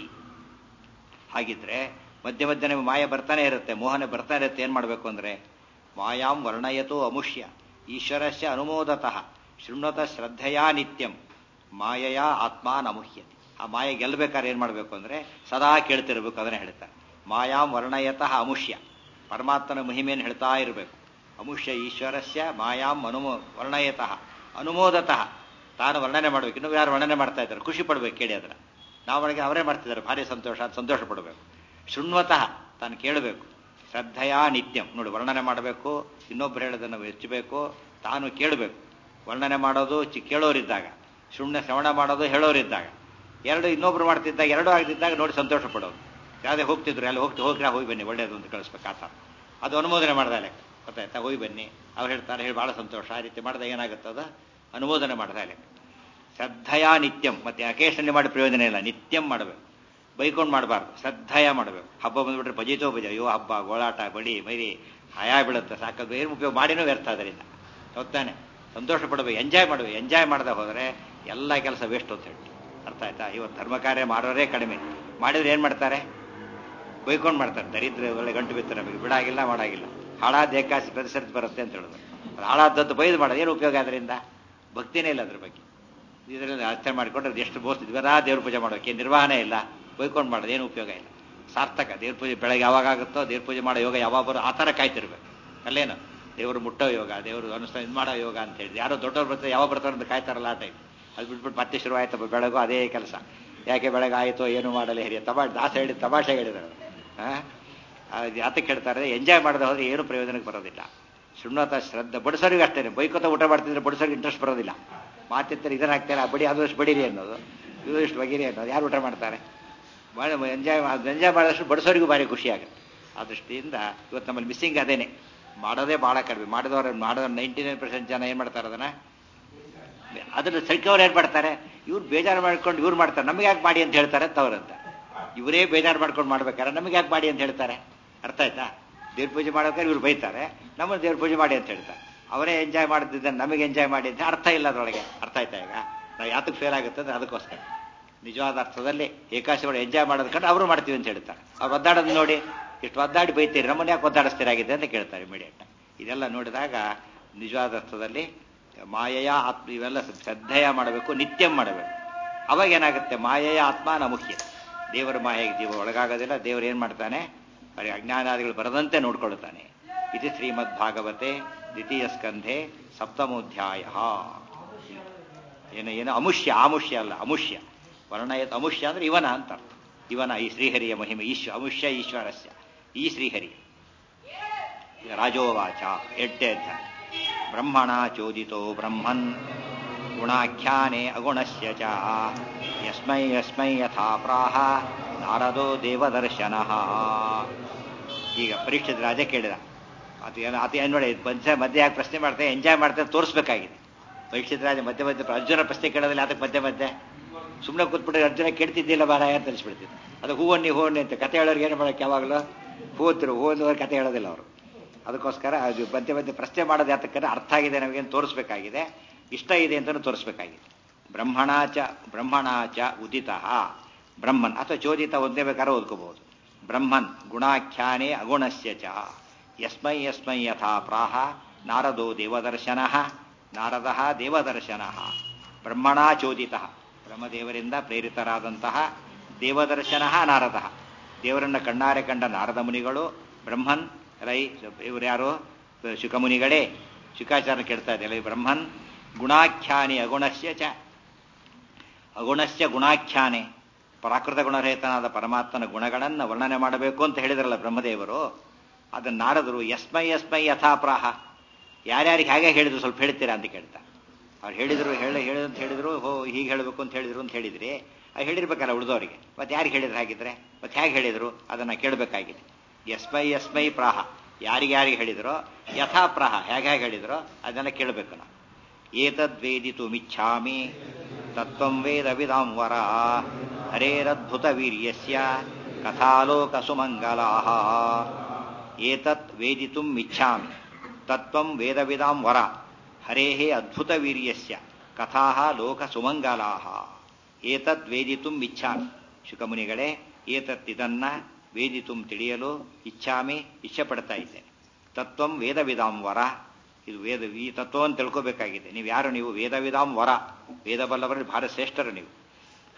ಹಾಗಿದ್ರೆ ಮಧ್ಯ ಮಧ್ಯೆ ಮಾಯ ಬರ್ತಾನೆ ಇರುತ್ತೆ ಮೋಹನೆ ಬರ್ತಾನೆ ಇರುತ್ತೆ ಏನ್ ಮಾಡಬೇಕು ಅಂದ್ರೆ ಮಾಯಾಂ ವರ್ಣಯತೋ ಅಮುಷ್ಯ ಈಶ್ವರಸ್ಯ ಅನುಮೋದತಃ ಶೃಣ್ವತ ಶ್ರದ್ಧೆಯ ನಿತ್ಯಂ ಮಾಯಯ ಆತ್ಮ ನಮುಹ್ಯತಿ ಆ ಮಾಯೆ ಗೆಲ್ಲಬೇಕಾದ್ರೆ ಏನು ಮಾಡಬೇಕು ಅಂದರೆ ಸದಾ ಕೇಳ್ತಿರ್ಬೇಕು ಅದನ್ನೇ ಹೇಳ್ತಾರೆ ಮಾಯಾಂ ವರ್ಣಯತಃ ಅಮುಷ್ಯ ಪರಮಾತ್ಮನ ಮಹಿಮೆಯನ್ನು ಹೇಳ್ತಾ ಇರಬೇಕು ಅಮುಷ್ಯ ಈಶ್ವರಸ್ಯ ಮಾಯಾಂ ಅನುಮೋ ವರ್ಣಯತಃ ಅನುಮೋದತಃ ತಾನು ವರ್ಣನೆ ಮಾಡಬೇಕು ಇನ್ನು ಯಾರು ವರ್ಣನೆ ಮಾಡ್ತಾ ಇದ್ದಾರೆ ಖುಷಿ ಪಡ್ಬೇಕು ಕೇಳಿ ಅದರ ನಾವೊಳಗೆ ಅವರೇ ಮಾಡ್ತಿದ್ದಾರೆ ಭಾರಿ ಸಂತೋಷ ಸಂತೋಷ ಪಡಬೇಕು ಶೃಣ್ವತಃ ತಾನು ಕೇಳಬೇಕು ಶ್ರದ್ಧೆಯ ನಿತ್ಯಂ ನೋಡಿ ವರ್ಣನೆ ಮಾಡಬೇಕು ಇನ್ನೊಬ್ರು ಹೇಳೋದನ್ನು ಮೆಚ್ಚಬೇಕು ತಾನು ಕೇಳಬೇಕು ವರ್ಣನೆ ಮಾಡೋದು ಚಿ ಕೇಳೋರಿದ್ದಾಗ ಸುಮ್ಮನೆ ಶ್ರವಣ ಮಾಡೋದು ಹೇಳೋರಿದ್ದಾಗ ಎರಡು ಇನ್ನೊಬ್ರು ಮಾಡ್ತಿದ್ದಾಗ ಎರಡೂ ಆಗದಿದ್ದಾಗ ನೋಡಿ ಸಂತೋಷ ಪಡೋದು ಯಾವುದೇ ಹೋಗ್ತಿದ್ರು ಅಲ್ಲಿ ಹೋಗ್ತಿ ಹೋಗ್ರಾ ಹೋಗಿ ಬನ್ನಿ ಒಳ್ಳೇದು ಅಂತ ಕಳಿಸ್ಬೇಕು ಆತ ಅದು ಅನುಮೋದನೆ ಮಾಡ್ದಾಲೆ ಗೊತ್ತಾಯ್ತಾ ಹೋಗಿ ಬನ್ನಿ ಅವ್ರು ಹೇಳ್ತಾರೆ ಹೇಳಿ ಭಾಳ ಸಂತೋಷ ಆ ರೀತಿ ಮಾಡಿದಾಗ ಏನಾಗುತ್ತದ ಅನುಮೋದನೆ ಮಾಡ್ದಾಲೆ ಶ್ರದ್ಧೆಯ ನಿತ್ಯಂ ಮತ್ತೆ ಅಕೇಶನಲ್ಲಿ ಮಾಡಿ ಪ್ರಯೋಜನ ಇಲ್ಲ ನಿತ್ಯಂ ಮಾಡಬೇಕು ಬೈಕೊಂಡು ಮಾಡಬಾರ್ದು ಶ್ರದ್ಧೆಯ ಮಾಡಬೇಕು ಹಬ್ಬ ಬಂದ್ಬಿಟ್ರೆ ಭಜಿತೋ ಭಜ ಅಯ್ಯೋ ಹಬ್ಬ ಗೋಳಾಟ ಬಡಿ ಮೈರಿ ಹಯ ಬೀಳುತ್ತೆ ಸಾಕು ಏನು ಉಪಯೋಗ ಮಾಡಿನೂ ವ್ಯರ್ಥ ಅದರಿಂದ ಹೋಗ್ತಾನೆ ಸಂತೋಷ ಪಡಬೇಕು ಎಂಜಾಯ್ ಮಾಡಬೇಕು ಎಂಜಾಯ್ ಮಾಡದೆ ಹೋದರೆ ಎಲ್ಲ ಕೆಲಸ ವೇಸ್ಟ್ ಅಂತ ಹೇಳಿ ಅರ್ಥ ಆಯ್ತಾ ಇವತ್ತು ಧರ್ಮ ಕಾರ್ಯ ಮಾಡೋರೇ ಕಡಿಮೆ ಮಾಡಿದ್ರೆ ಏನು ಮಾಡ್ತಾರೆ ಬೈಕೊಂಡು ಮಾಡ್ತಾರೆ ದರಿದ್ರ ಒಳ್ಳೆ ಗಂಟು ಬಿತ್ತಾರೆ ನಮಗೆ ಬಿಡಾಗಿಲ್ಲ ಮಾಡಾಗಿಲ್ಲ ಹಾಳಾದ ಏಕಾಸಿ ಪ್ರತಿಸರ್ತಿ ಬರುತ್ತೆ ಅಂತ ಹೇಳಿದ್ರು ಅದು ಹಾಳಾದದ್ದು ಬೈದು ಮಾಡೋದು ಏನು ಉಪಯೋಗ ಅದರಿಂದ ಭಕ್ತಿನೇ ಇಲ್ಲ ಅದ್ರ ಬಗ್ಗೆ ಇದರಲ್ಲಿ ಅರ್ಥ ಮಾಡಿಕೊಂಡ್ರೆ ಅದು ಎಷ್ಟು ಬೋಸ್ತಿದ್ವಿ ಬರಾ ದೇವ್ರ ಪೂಜೆ ಮಾಡೋಕೆ ನಿರ್ವಹಣೆ ಇಲ್ಲ ಬೈಕೊಂಡು ಮಾಡೋದು ಏನು ಉಪಯೋಗ ಇಲ್ಲ ಸಾರ್ಥಕ ದೇವ್ರ ಪೂಜೆ ಬೆಳಗ್ಗೆ ಯಾವಾಗ ಆಗುತ್ತೋ ದೇವ್ರ ಪೂಜೆ ಮಾಡೋ ಯೋಗ ಯಾವಾಗ ಬರೋ ಆ ಥರ ಕಾಯ್ತಿರ್ಬೇಕು ಅಲ್ಲೇನು ದೇವರು ಮುಟ್ಟೋ ಯೋಗ ದೇವರು ಅನುಷ್ಠಾನ ಇದು ಮಾಡೋ ಯೋಗ ಅಂತ ಹೇಳಿ ಯಾರೋ ದೊಡ್ಡವ್ರು ಬರ್ತಾರೆ ಯಾವಾಗ ಬರ್ತಾರೆ ಅಂತ ಕಾಯ್ತಾರಲ್ಲ ಆ ಟೈಮ್ ಅದು ಬಿಟ್ಬಿಟ್ಟು ಮತ್ತೆ ಶುರು ಆಯ್ತಪ್ಪ ಬೆಳಗು ಅದೇ ಕೆಲಸ ಯಾಕೆ ಬೆಳಗ್ಗೆ ಆಯಿತೋ ಏನು ಮಾಡಲ್ಲ ಹಿರಿಯ ತಮಾಷೆ ದಾಸ ಹೇಳಿ ತಮಾಷೆ ಹೇಳಿದ್ದಾರೆ ಯಾತಕ್ಕೆ ಹೇಳ್ತಾರೆ ಎಂಜಾಯ್ ಮಾಡದೆ ಹೋದ್ರೆ ಏನು ಪ್ರಯೋಜನಕ್ಕೆ ಬರೋದಿಲ್ಲ ಶೃಣ್ವತ ಶ್ರದ್ಧೆ ಬಡಿಸೋರಿಗೆ ಅಷ್ಟೇ ಬೈಕೋತ ಊಟ ಮಾಡ್ತಿದ್ರೆ ಬಡಿಸೋರಿಗೆ ಇಂಟ್ರೆಸ್ಟ್ ಬರೋದಿಲ್ಲ ಮಾತಿರ್ತಾರೆ ಇದನ್ನ ಹಾಕ್ತಾರೆ ಬಡಿ ಅದು ಅಷ್ಟು ಬಡೀರಿ ಅನ್ನೋದು ಇದು ಇಷ್ಟು ಬಗೀರಿ ಅನ್ನೋದು ಯಾರು ಊಟ ಮಾಡ್ತಾರೆ ಭಾಳ ಎಂಜಾಯ್ ಎಂಜಾಯ್ ಮಾಡಿದಷ್ಟು ಬಡಿಸೋರಿಗೂ ಭಾರಿ ಖುಷಿ ಆಗುತ್ತೆ ಆ ದೃಷ್ಟಿಯಿಂದ ಇವತ್ತು ನಮ್ಮಲ್ಲಿ ಮಿಸ್ಸಿಂಗ್ ಅದೇನೆ ಮಾಡೋದೇ ಭಾಳ ಕಡಿಮೆ ಮಾಡಿದವರು ಮಾಡೋದು ನೈಂಟಿ ನೈನ್ ಪರ್ಸೆಂಟ್ ಜನ ಏನು ಮಾಡ್ತಾರೆ ಅದನ್ನು ಅದನ್ನು ಸೈಕವ್ರು ಏನು ಮಾಡ್ತಾರೆ ಇವ್ರು ಬೇಜಾರು ಮಾಡ್ಕೊಂಡು ಇವ್ರು ಮಾಡ್ತಾರೆ ನಮಗೆ ಯಾಕೆ ಮಾಡಿ ಅಂತ ಹೇಳ್ತಾರೆ ತವರಂತ ಇವರೇ ಬೇಜಾರು ಮಾಡ್ಕೊಂಡು ಮಾಡ್ಬೇಕಾರೆ ನಮಗೆ ಯಾಕೆ ಮಾಡಿ ಅಂತ ಹೇಳ್ತಾರೆ ಅರ್ಥ ಆಯ್ತಾ ದೇವ್ರ ಪೂಜೆ ಮಾಡೋಕೆ ಇವ್ರು ಬೈತಾರೆ ನಮ್ಮನ್ನು ದೇವ್ರ ಪೂಜೆ ಮಾಡಿ ಅಂತ ಹೇಳ್ತಾರೆ ಅವರೇ ಎಂಜಾಯ್ ಮಾಡ್ತಿದ್ದರೆ ನಮಗೆ ಎಂಜಾಯ್ ಮಾಡಿ ಅಂತ ಅರ್ಥ ಇಲ್ಲ ಅದರೊಳಗೆ ಅರ್ಥ ಆಯ್ತಾ ಈಗ ನಾವು ಯಾತಕ್ಕೆ ಫೇಲ್ ಆಗುತ್ತೆ ಅಂದ್ರೆ ಅದಕ್ಕೋಸ್ಕರ ನಿಜವಾದ ಅರ್ಥದಲ್ಲಿ ಏಕಾಶಿ ಒಳಗೆ ಎಂಜಾಯ್ ಮಾಡೋದು ಕಂಡು ಅವರು ಮಾಡ್ತೀವಿ ಅಂತ ಹೇಳ್ತಾರೆ ಅವ್ರು ಒದ್ದಾಡೋದು ನೋಡಿ ಇಷ್ಟು ಒದ್ದಾಡಿ ಬೈತೀರಿ ನಮ್ಮನ್ನ ಯಾಕೆ ಒದ್ದಾಡಿಸ್ತೀರಾಗಿದೆ ಅಂತ ಕೇಳ್ತಾರೆ ಇಮಿಡಿಯೇಟ್ ಇದೆಲ್ಲ ನೋಡಿದಾಗ ನಿಜವಾದ ಅರ್ಥದಲ್ಲಿ ಮಾಯೆಯ ಆತ್ಮ ಇವೆಲ್ಲ ಶ್ರದ್ಧೆಯ ಮಾಡಬೇಕು ನಿತ್ಯಂ ಮಾಡಬೇಕು ಅವಾಗ ಏನಾಗುತ್ತೆ ಮಾಯೆಯ ಆತ್ಮ ಮುಖ್ಯ ದೇವರ ಮಾಯೆಗೆ ಜೀವ ಒಳಗಾಗೋದಿಲ್ಲ ದೇವರು ಏನು ಮಾಡ್ತಾನೆ ಅವರಿಗೆ ಅಜ್ಞಾನಾದಿಗಳು ಬರದಂತೆ ನೋಡ್ಕೊಳ್ತಾನೆ ಇದು ಶ್ರೀಮದ್ ಭಾಗವತೆ ದ್ವಿತೀಯ ಸ್ಕಂಧೆ ಸಪ್ತಮೋಧ್ಯಾಯ ಏನು ಏನು ಅಮುಷ್ಯ ಆಮುಷ್ಯ ಅಲ್ಲ ಅಮುಷ್ಯ ವರ್ಣಯತ್ ಅಮುಷ್ಯ ಅಂದ್ರೆ ಇವನ ಅಂತ ಅರ್ಥ ಇವನ ಈ ಶ್ರೀಹರಿಯ ಮಹಿಮೆ ಈಶ್ವ ಅಮುಷ್ಯ ಈಶ್ವರಸ್ಯ ಈ ಶ್ರೀಹರಿ ರಾಜೋವಾಚ ಎಡ್ಡೆ ಅಧ್ಯಾಯ ಬ್ರಹ್ಮಣ ಚೋದಿತೋ ಬ್ರಹ್ಮನ್ ಗುಣಾಖ್ಯಾನೆ ಅಗುಣಸ್ಯ ಚ ಯಸ್ಮೈ ಯಸ್ಮೈ ಯಥಾ ಪ್ರಾಹ ನಾರದೋ ದೇವದರ್ಶನ ಈಗ ಪರೀಕ್ಷಿತ ರಾಜ ಕೇಳಿದ ಅದು ಏನು ಅದು ಏನು ನೋಡಿ ಮಧ್ಯ ಮಧ್ಯೆ ಯಾಕೆ ಪ್ರಶ್ನೆ ಮಾಡ್ತಾರೆ ಎಂಜಾಯ್ ಮಾಡ್ತಾರೆ ತೋರಿಸ್ಬೇಕಾಗಿದೆ ಪರೀಕ್ಷಿತ ರಾಜ ಮಧ್ಯೆ ಮಧ್ಯೆ ಅರ್ಜುನ ಪ್ರಶ್ನೆ ಕೇಳೋದಿಲ್ಲ ಅದಕ್ಕೆ ಮಧ್ಯೆ ಮಧ್ಯೆ ಸುಮ್ಮನೆ ಕೂತ್ಬಿಟ್ಟು ಅರ್ಜುನ ಕೇಳ್ತಿದ್ದಿಲ್ಲ ಮಾರಾಯ ಅಂತ ತಿಳಿಸ್ಬಿಡ್ತಿದ್ದೆ ಅದು ಹೂವನ್ನಿ ಹೂವನ್ನಿ ಅಂತ ಕತೆ ಹೇಳೋರಿಗೆ ಏನು ಮಾಡೋಕೆ ಯಾವಾಗಲೂ ಹೂವತ್ತರು ಹೂವನ್ನೋರು ಕತೆ ಹೇಳೋದಿಲ್ಲ ಅವರು ಅದಕ್ಕೋಸ್ಕರ ಅದು ಮಧ್ಯೆ ಮಧ್ಯೆ ಪ್ರಶ್ನೆ ಮಾಡೋದು ಯಾತಕ್ಕಂದ್ರೆ ಅರ್ಥ ಆಗಿದೆ ನಮಗೇನು ತೋರಿಸ್ಬೇಕಾಗಿದೆ ಇಷ್ಟ ಇದೆ ಅಂತಲೂ ತೋರಿಸ್ಬೇಕಾಗಿದೆ ಬ್ರಹ್ಮಣಾಚ ಬ್ರಹ್ಮಣಾಚ ಉದಿತ ಬ್ರಹ್ಮನ್ ಅಥವಾ ಚೋದಿತ ಒಂದೇ ಬೇಕಾದ್ರೆ ಓದ್ಕೋಬಹುದು ಬ್ರಹ್ಮನ್ ಗುಣಾಖ್ಯಾನೆ ಅಗುಣಸ್ಯ ಚ ಯಸ್ಮೈ ಯಸ್ಮೈ ಯಥಾ ಪ್ರಾಹ ನಾರದೋ ದೇವದರ್ಶನ ನಾರದ ದೇವದರ್ಶನ ಬ್ರಹ್ಮಣಾ ಚೋದಿತ ಬ್ರಹ್ಮದೇವರಿಂದ ಪ್ರೇರಿತರಾದಂತಹ ದೇವದರ್ಶನ ನಾರದ ದೇವರನ್ನ ಕಣ್ಣಾರೆ ಕಂಡ ನಾರದ ಮುನಿಗಳು ಬ್ರಹ್ಮನ್ ರೈ ಇವರು ಯಾರು ಶುಕಮುನಿಗಳೇ ಶುಕಾಚಾರ ಕೇಳ್ತಾ ಇದೆಯಲ್ಲ ಈ ಬ್ರಹ್ಮನ್ ಗುಣಾಖ್ಯಾನಿ ಅಗುಣಸ್ಯ ಚ ಅಗುಣಸ್ಯ ಗುಣಾಖ್ಯಾನೆ ಪ್ರಾಕೃತ ಗುಣರಹಿತನಾದ ಪರಮಾತ್ಮನ ಗುಣಗಳನ್ನು ವರ್ಣನೆ ಮಾಡಬೇಕು ಅಂತ ಹೇಳಿದ್ರಲ್ಲ ಬ್ರಹ್ಮದೇವರು ಅದನ್ನ ನಾರದರು ಯಸ್ಮೈ ಯಸ್ಮೈ ಯಥಾಪ್ರಾಹ ಯಾರ್ಯಾರಿಗೆ ಹೇಗೆ ಹೇಳಿದ್ರು ಸ್ವಲ್ಪ ಹೇಳ್ತೀರಾ ಅಂತ ಕೇಳ್ತಾ ಅವ್ರು ಹೇಳಿದ್ರು ಹೇಳಿ ಹೇಳಿದ್ರು ಅಂತ ಹೇಳಿದ್ರು ಹೋ ಹೀಗೆ ಹೇಳಬೇಕು ಅಂತ ಹೇಳಿದ್ರು ಅಂತ ಹೇಳಿದ್ರಿ ಅದು ಹೇಳಿರ್ಬೇಕಲ್ಲ ಉಳಿದವರಿಗೆ ಮತ್ತೆ ಯಾರಿಗೆ ಹೇಳಿದ್ರು ಹಾಗಿದ್ರೆ ಮತ್ತೆ ಹೇಗೆ ಹೇಳಿದ್ರು ಅದನ್ನು ಕೇಳಬೇಕಾಗಿದೆ ಯಸ್ಮೈ ಯಸ್ಮೈ ಪ್ರಾಹ ಯಾರಿಗೆ ಯಾರಿಗೆ ಹೇಳಿದ್ರೋ ಯಥಾ ಪ್ರಾಹ ಹೇಗೆ ಹೇಗೆ ಹೇಳಿದ್ರೋ ಅದನ್ನು ಕೇಳಬೇಕು ನಾವು ಏತದ್ವೇದಿತು ಮಿಚ್ಛಾಮಿ ತತ್ವಂ ವೇದ ವಿಧಾಂ ವರ ಹರೇರದ್ಭುತ ವೀರ್ಯಸ್ಯ ಕಥಾಲೋಕ ಸುಮಂಗಲಾ ಏತತ್ ವೇದಿತು ಮಿಚ್ಛಾಮಿ ತತ್ವಂ ವೇದ ವಿಧಾಂ ವರ ಹರೇ ಅದ್ಭುತ ವೀರ್ಯಸ್ಯ ಕಥಾ ಲೋಕ ಸುಮಂಗಲಾ ಏತದ್ ವೇದಿತು ಇಚ್ಛಾಮಿ ಶುಕಮುನಿಗಳೇ ಏತತ್ ಇದನ್ನ ವೇದಿತು ತಿಳಿಯಲು ಇಚ್ಛಾಮಿ ಇಚ್ಛೆ ಪಡ್ತಾ ಇದ್ದೇನೆ ತತ್ವಂ ವೇದ ವಿಧಾಂ ವರ ಇದು ವೇದ ಈ ತತ್ವವನ್ನು ತಿಳ್ಕೋಬೇಕಾಗಿದೆ ನೀವು ಯಾರು ನೀವು ವೇದ ವಿಧಾಂ ವರ ವೇದ ಬಲ್ಲವರಲ್ಲಿ ಭಾಳ ಶ್ರೇಷ್ಠರು ನೀವು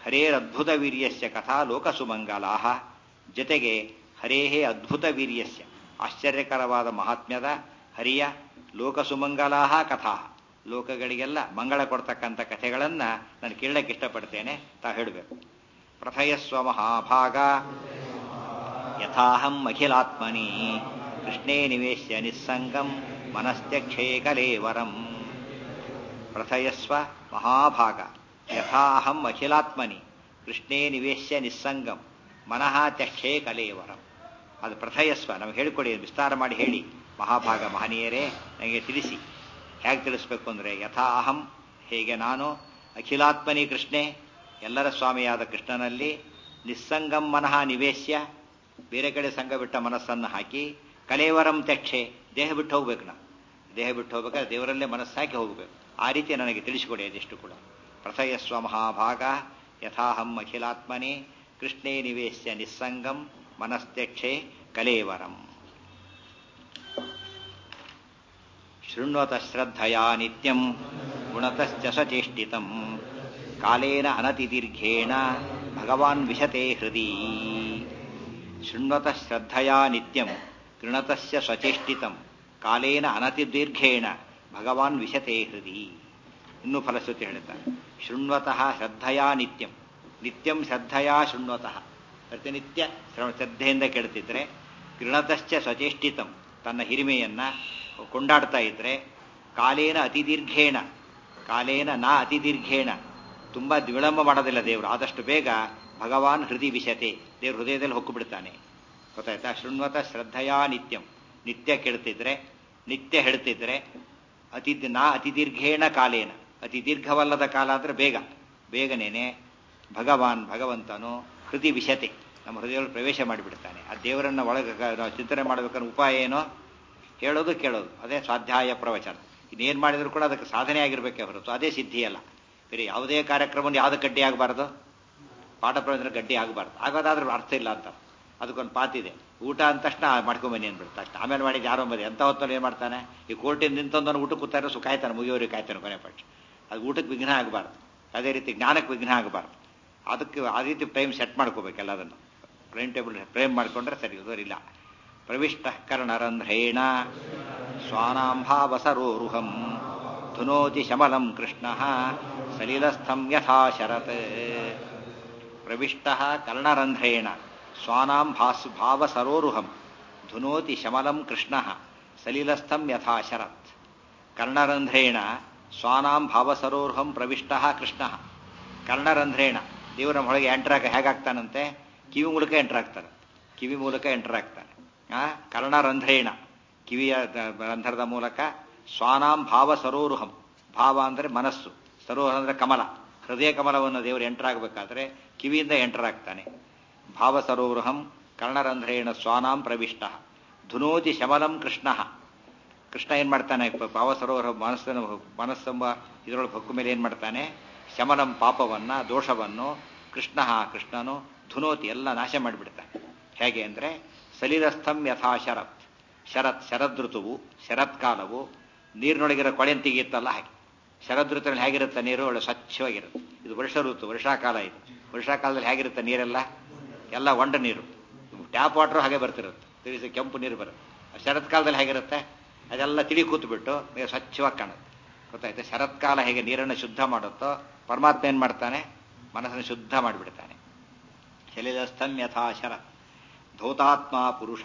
ಹರೇರದ್ಭುತ ವೀರ್ಯಸ್ಯ ಕಥಾ ಲೋಕಸುಮಂಗಲಾ ಜೊತೆಗೆ ಹರೇಹೇ ಅದ್ಭುತ ವೀರ್ಯಸ್ಯ ಆಶ್ಚರ್ಯಕರವಾದ ಮಹಾತ್ಮ್ಯದ ಹರಿಯ ಲೋಕಸುಮಂಗಲಾ ಕಥಾ ಲೋಕಗಳಿಗೆಲ್ಲ ಮಂಗಳ ಕೊಡ್ತಕ್ಕಂಥ ಕಥೆಗಳನ್ನು ನಾನು ಕೇಳಕ್ಕೆ ಇಷ್ಟಪಡ್ತೇನೆ ತಾವು ಹೇಳಬೇಕು ಪ್ರಥಯಸ್ವ ಮಹಾಭಾಗ ಯಥಾಹಂ ಅಖಿಲಾತ್ಮನಿ ಕೃಷ್ಣೇ ನಿವೇಶ್ಯ ನಿಸ್ಸಂಗಂ ಮನಸ್ತ್ಯಕ್ಷೇ ಕಲೇವರಂ ಪ್ರಥಯಸ್ವ ಮಹಾಭಾಗ ಯಥಾಹಂ ಅಖಿಲಾತ್ಮನಿ ಕೃಷ್ಣೇ ನಿವೇಶ್ಯ ನಿಸ್ಸಂಗಂ ಮನಃ ತ್ಯಕ್ಷೇ ಕಲೇವರಂ ಅದು ಪ್ರಥಯಸ್ವ ನಮಗೆ ಹೇಳಿಕೊಡಿ ವಿಸ್ತಾರ ಮಾಡಿ ಹೇಳಿ ಮಹಾಭಾಗ ಮಹನೀಯರೇ ನನಗೆ ತಿಳಿಸಿ ಹೇಗೆ ತಿಳಿಸ್ಬೇಕು ಅಂದರೆ ಯಥಾ ಅಹಂ ಹೇಗೆ ನಾನು ಅಖಿಲಾತ್ಮನಿ ಕೃಷ್ಣೆ ಎಲ್ಲರ ಸ್ವಾಮಿಯಾದ ಕೃಷ್ಣನಲ್ಲಿ ನಿಸ್ಸಂಗಂ ಮನಃ ನಿವೇಶ್ಯ ಬೇರೆ ಕಡೆ ಸಂಘ ಬಿಟ್ಟ ಮನಸ್ಸನ್ನು ಹಾಕಿ ಕಲೇವರಂ ತ್ಯಕ್ಷೆ ದೇಹ ಬಿಟ್ಟು ಹೋಗ್ಬೇಕು ನಾ ದೇಹ ಬಿಟ್ಟು ಹೋಗ್ಬೇಕಾದ್ರೆ ದೇವರಲ್ಲೇ ಮನಸ್ಸಾಕಿ ಹೋಗಬೇಕು ಆ ರೀತಿ ನನಗೆ ತಿಳಿಸಿಕೊಡಿ ಅದೆಷ್ಟು ಕೂಡ ಪ್ರಥಯಸ್ವ ಮಹಾಭಾಗ ಯಥಾಹಂ ಅಖಿಲಾತ್ಮನೆ ಕೃಷ್ಣೇ ನಿವೇಶ್ಯ ನಿಸ್ಸಂಗಂ ಮನಸ್ತ್ಯಕ್ಷೆ ಕಲೇವರಂ ಶೃಣ್ವತ ಶ್ರದ್ಧಯಾ ನಿತ್ಯಂ ಗುಣತಶ್ಚ ಸಚೇಷ್ಟಿತಂ ಕಾಲೇನ ಅನತಿದೀರ್ಘೇಣ ಭಗವಾನ್ ವಿಶತೆ ಹೃದಿ ಶೃಣ್ವತ ಶ್ರದ್ಧಯಾ ನಿತ್ಯಂ ಗೃಣತಸ್ಯ ಸ್ವಚೇಷ್ಟಿತಂ ಕಾಲೇನ ಅನತಿದೀರ್ಘೇಣ ಭಗವಾನ್ ವಿಶತೆ ಹೃದಿ ಇನ್ನೂ ಫಲಶ್ರುತಿ ಹೇಳ್ತಾನೆ ಶೃಣ್ವತಃ ಶ್ರದ್ಧಯಾ ನಿತ್ಯಂ ನಿತ್ಯಂ ಶ್ರದ್ಧಯಾ ಶೃಣ್ವತಃ ಪ್ರತಿನಿತ್ಯ ಶ್ರದ್ಧೆಯಿಂದ ಕೇಳ್ತಿದ್ರೆ ಗೃಣತಶ್ಚ ಸ್ವಚೇಷ್ಟಿತಂ ತನ್ನ ಹಿರಿಮೆಯನ್ನ ಕೊಂಡಾಡ್ತಾ ಇದ್ರೆ ಕಾಲೇನ ಅತಿದೀರ್ಘೇಣ ಕಾಲೇನ ನಾ ಅತಿದೀರ್ಘೇಣ ತುಂಬಾ ವಿಳಂಬ ಮಾಡೋದಿಲ್ಲ ದೇವರು ಆದಷ್ಟು ಬೇಗ ಭಗವಾನ್ ಹೃದಯ ವಿಶತೆ ದೇವ್ರ ಹೃದಯದಲ್ಲಿ ಹೊಕ್ಕು ಬಿಡ್ತಾನೆ ಗೊತ್ತಾಯ್ತಾ ಶೃಣ್ವತ ಶ್ರದ್ಧಯಾ ನಿತ್ಯಂ ನಿತ್ಯ ಕೇಳ್ತಿದ್ರೆ ನಿತ್ಯ ಹೇಳ್ತಿದ್ರೆ ಅತಿ ನಾ ಅತಿ ದೀರ್ಘೇಣ ಕಾಲೇನ ಅತಿ ದೀರ್ಘವಲ್ಲದ ಕಾಲ ಅಂದ್ರೆ ಬೇಗ ಬೇಗನೇನೆ ಭಗವಾನ್ ಭಗವಂತನು ಹೃದಯ ವಿಶತೆ ನಮ್ಮ ಹೃದಯದಲ್ಲಿ ಪ್ರವೇಶ ಮಾಡಿಬಿಡ್ತಾನೆ ಆ ದೇವರನ್ನ ಒಳಗೆ ನಾವು ಚಿಂತನೆ ಮಾಡಬೇಕನ್ನೋ ಉಪಾಯ ಏನೋ ಹೇಳೋದು ಕೇಳೋದು ಅದೇ ಸ್ವಾಧ್ಯಾಯ ಪ್ರವಚನ ಇನ್ನೇನು ಮಾಡಿದ್ರು ಕೂಡ ಅದಕ್ಕೆ ಸಾಧನೆ ಆಗಿರ್ಬೇಕೇ ಹೊರತು ಅದೇ ಸಿದ್ಧಿ ಅಲ್ಲ ಬೇರೆ ಯಾವುದೇ ಕಾರ್ಯಕ್ರಮವನ್ನು ಯಾವ್ದು ಗಡ್ಡಿ ಆಗಬಾರ್ದು ಪಾಠ ಪ್ರವಚನ ಗಡ್ಡಿ ಆಗಬಾರ್ದು ಆಗೋದಾದ್ರೆ ಅರ್ಥ ಇಲ್ಲ ಅಂತ ಅದಕ್ಕೊಂದು ಪಾತಿದೆ ಊಟ ಅಂದ ತಕ್ಷಣ ಮಾಡ್ಕೊಂಬನ್ನಿ ಅಂದ್ಬಿಡ್ತಾ ಅಷ್ಟೇ ಆಮೇಲೆ ಮಾಡಿದ್ದು ಯಾರೋ ಬಂದು ಎಂಥ ಹೊತ್ತಲ್ಲಿ ಏನು ಮಾಡ್ತಾನೆ ಈ ಕೋರ್ಟಿಂದ ನಿಂತೊಂದನ್ನು ಊಟಕ್ಕೆ ಕೂತಾರೆ ಸು ಕಾಯ್ತಾನೆ ಮುಗಿಯೋರಿಗೆ ಕಾಯ್ತಾನೆ ಕೊನೆ ಪಕ್ಷ ಅದು ಊಟಕ್ಕೆ ವಿಘ್ನ ಆಗಬಾರ್ದು ಅದೇ ರೀತಿ ಜ್ಞಾನಕ್ಕೆ ವಿಘ್ನ ಆಗಬಾರ್ದು ಅದಕ್ಕೆ ಆ ರೀತಿ ಟೈಮ್ ಸೆಟ್ ಮಾಡ್ಕೋಬೇಕೆಲ್ಲ ಅದನ್ನು ಟೈಮ್ ಟೇಬಲ್ ಫ್ರೇಮ್ ಮಾಡಿಕೊಂಡ್ರೆ ಸರಿ ಇಲ್ಲ ಪ್ರವಿಷ್ಟ ಕರ್ಣರಂಧ್ರೇಣ ಸ್ವಾನಾಂಭಾವಸರೋರುಹಂ ಧುನೋತಿ ಶಮಲಂ ಕೃಷ್ಣ ಸಲಿಲಸ್ಥಂ ಯಥಾ ಶರತ್ ಪ್ರವಿಷ್ಟ ಕರ್ಣರಂಧ್ರೇಣ ಸ್ವಾನಾಂ ಭಾಸ್ ಭಾವಸರೋರುಹಂ ಧುನೋತಿ ಶಮಲಂ ಕೃಷ್ಣ ಸಲಿಲಸ್ಥಂ ಯಥಾ ಶರತ್ ಕರ್ಣರಂಧ್ರೇಣ ಸ್ವಾನಾಂ ಭಾವಸರೋರುಹಂ ಪ್ರವಿಷ್ಟ ಕೃಷ್ಣ ಕರ್ಣರಂಧ್ರೇಣ ದೇವರ ಒಳಗೆ ಎಂಟ್ರಾಗ ಹೇಗಾಗ್ತಾನಂತೆ ಕಿವಿ ಮೂಲಕ ಎಂಟ್ರಾಗ್ತಾನೆ ಕಿವಿ ಮೂಲಕ ಎಂಟ್ರಾಗ್ತಾನೆ ಆ ಕರ್ಣರಂಧ್ರೇಣ ಕಿವಿಯ ರಂಧ್ರದ ಮೂಲಕ ಸ್ವಾನಾಂ ಭಾವ ಸರೋರುಹಂ ಭಾವ ಅಂದರೆ ಮನಸ್ಸು ಸರೋಹ ಅಂದರೆ ಕಮಲ ಹೃದಯ ಕಮಲವನ್ನು ದೇವರು ಎಂಟ್ರಾಗಬೇಕಾದ್ರೆ ಕಿವಿಯಿಂದ ಎಂಟ್ರಾಗ್ತಾನೆ ಭಾವ ಸರೋರುಹಂ ಕರ್ಣರಂಧ್ರೇಣ ಸ್ವಾನಾಂ ಪ್ರವಿಷ್ಟ ಧುನೋತಿ ಶಮಲಂ ಕೃಷ್ಣ ಕೃಷ್ಣ ಏನ್ ಮಾಡ್ತಾನೆ ಭಾವ ಸರೋವರ ಮನಸ್ಸನ್ನು ಮನಸ್ಸೆಂಬ ಇದರೊಳಗೆ ಹೊಕ್ಕು ಮೇಲೆ ಏನ್ ಮಾಡ್ತಾನೆ ಶಮಲಂ ಪಾಪವನ್ನ ದೋಷವನ್ನು ಕೃಷ್ಣ ಕೃಷ್ಣನು ಧುನೋತಿ ಎಲ್ಲ ನಾಶ ಮಾಡಿಬಿಡ್ತಾನೆ ಹೇಗೆ ಅಂದ್ರೆ ಸಲಿಲಸ್ಥಂ ಯಥಾ ಶರತ್ ಶರತ್ ಶರದೃತುವು ಶರತ್ಕಾಲವು ನೀರಿನೊಳಗಿರೋ ಕೊಳೆ ತೆಗೆಯುತ್ತಲ್ಲ ಹಾಗೆ ಶರದೃತುವಿನಲ್ಲಿ ಹೇಗಿರುತ್ತೆ ನೀರು ಒಳ್ಳೆ ಸ್ವಚ್ಛವಾಗಿರುತ್ತೆ ಇದು ವರ್ಷ ಋತು ವರ್ಷಾಕಾಲ ಇದು ವರ್ಷಾಕಾಲದಲ್ಲಿ ಹೇಗಿರುತ್ತೆ ನೀರೆಲ್ಲ ಎಲ್ಲ ಒಂಡ ನೀರು ಟ್ಯಾಪ್ ವಾಟರ್ ಹಾಗೆ ಬರ್ತಿರುತ್ತೆ ತಿಳಿಸಿ ಕೆಂಪು ನೀರು ಬರುತ್ತೆ ಶರತ್ಕಾಲದಲ್ಲಿ ಹೇಗಿರುತ್ತೆ ಅದೆಲ್ಲ ತಿಳಿ ಕೂತ್ಬಿಟ್ಟು ನೀರು ಸ್ವಚ್ಛವಾಗಿ ಕಾಣುತ್ತೆ ಗೊತ್ತಾಯ್ತು ಶರತ್ಕಾಲ ಹೇಗೆ ನೀರನ್ನು ಶುದ್ಧ ಮಾಡುತ್ತೋ ಪರಮಾತ್ಮ ಏನ್ ಮಾಡ್ತಾನೆ ಮನಸ್ಸನ್ನು ಶುದ್ಧ ಮಾಡಿಬಿಡ್ತಾನೆ ಶಲಿಲಸ್ಥಂ ಯಥಾ ಶರತ್ ಧೌತಾತ್ಮ ಪುರುಷ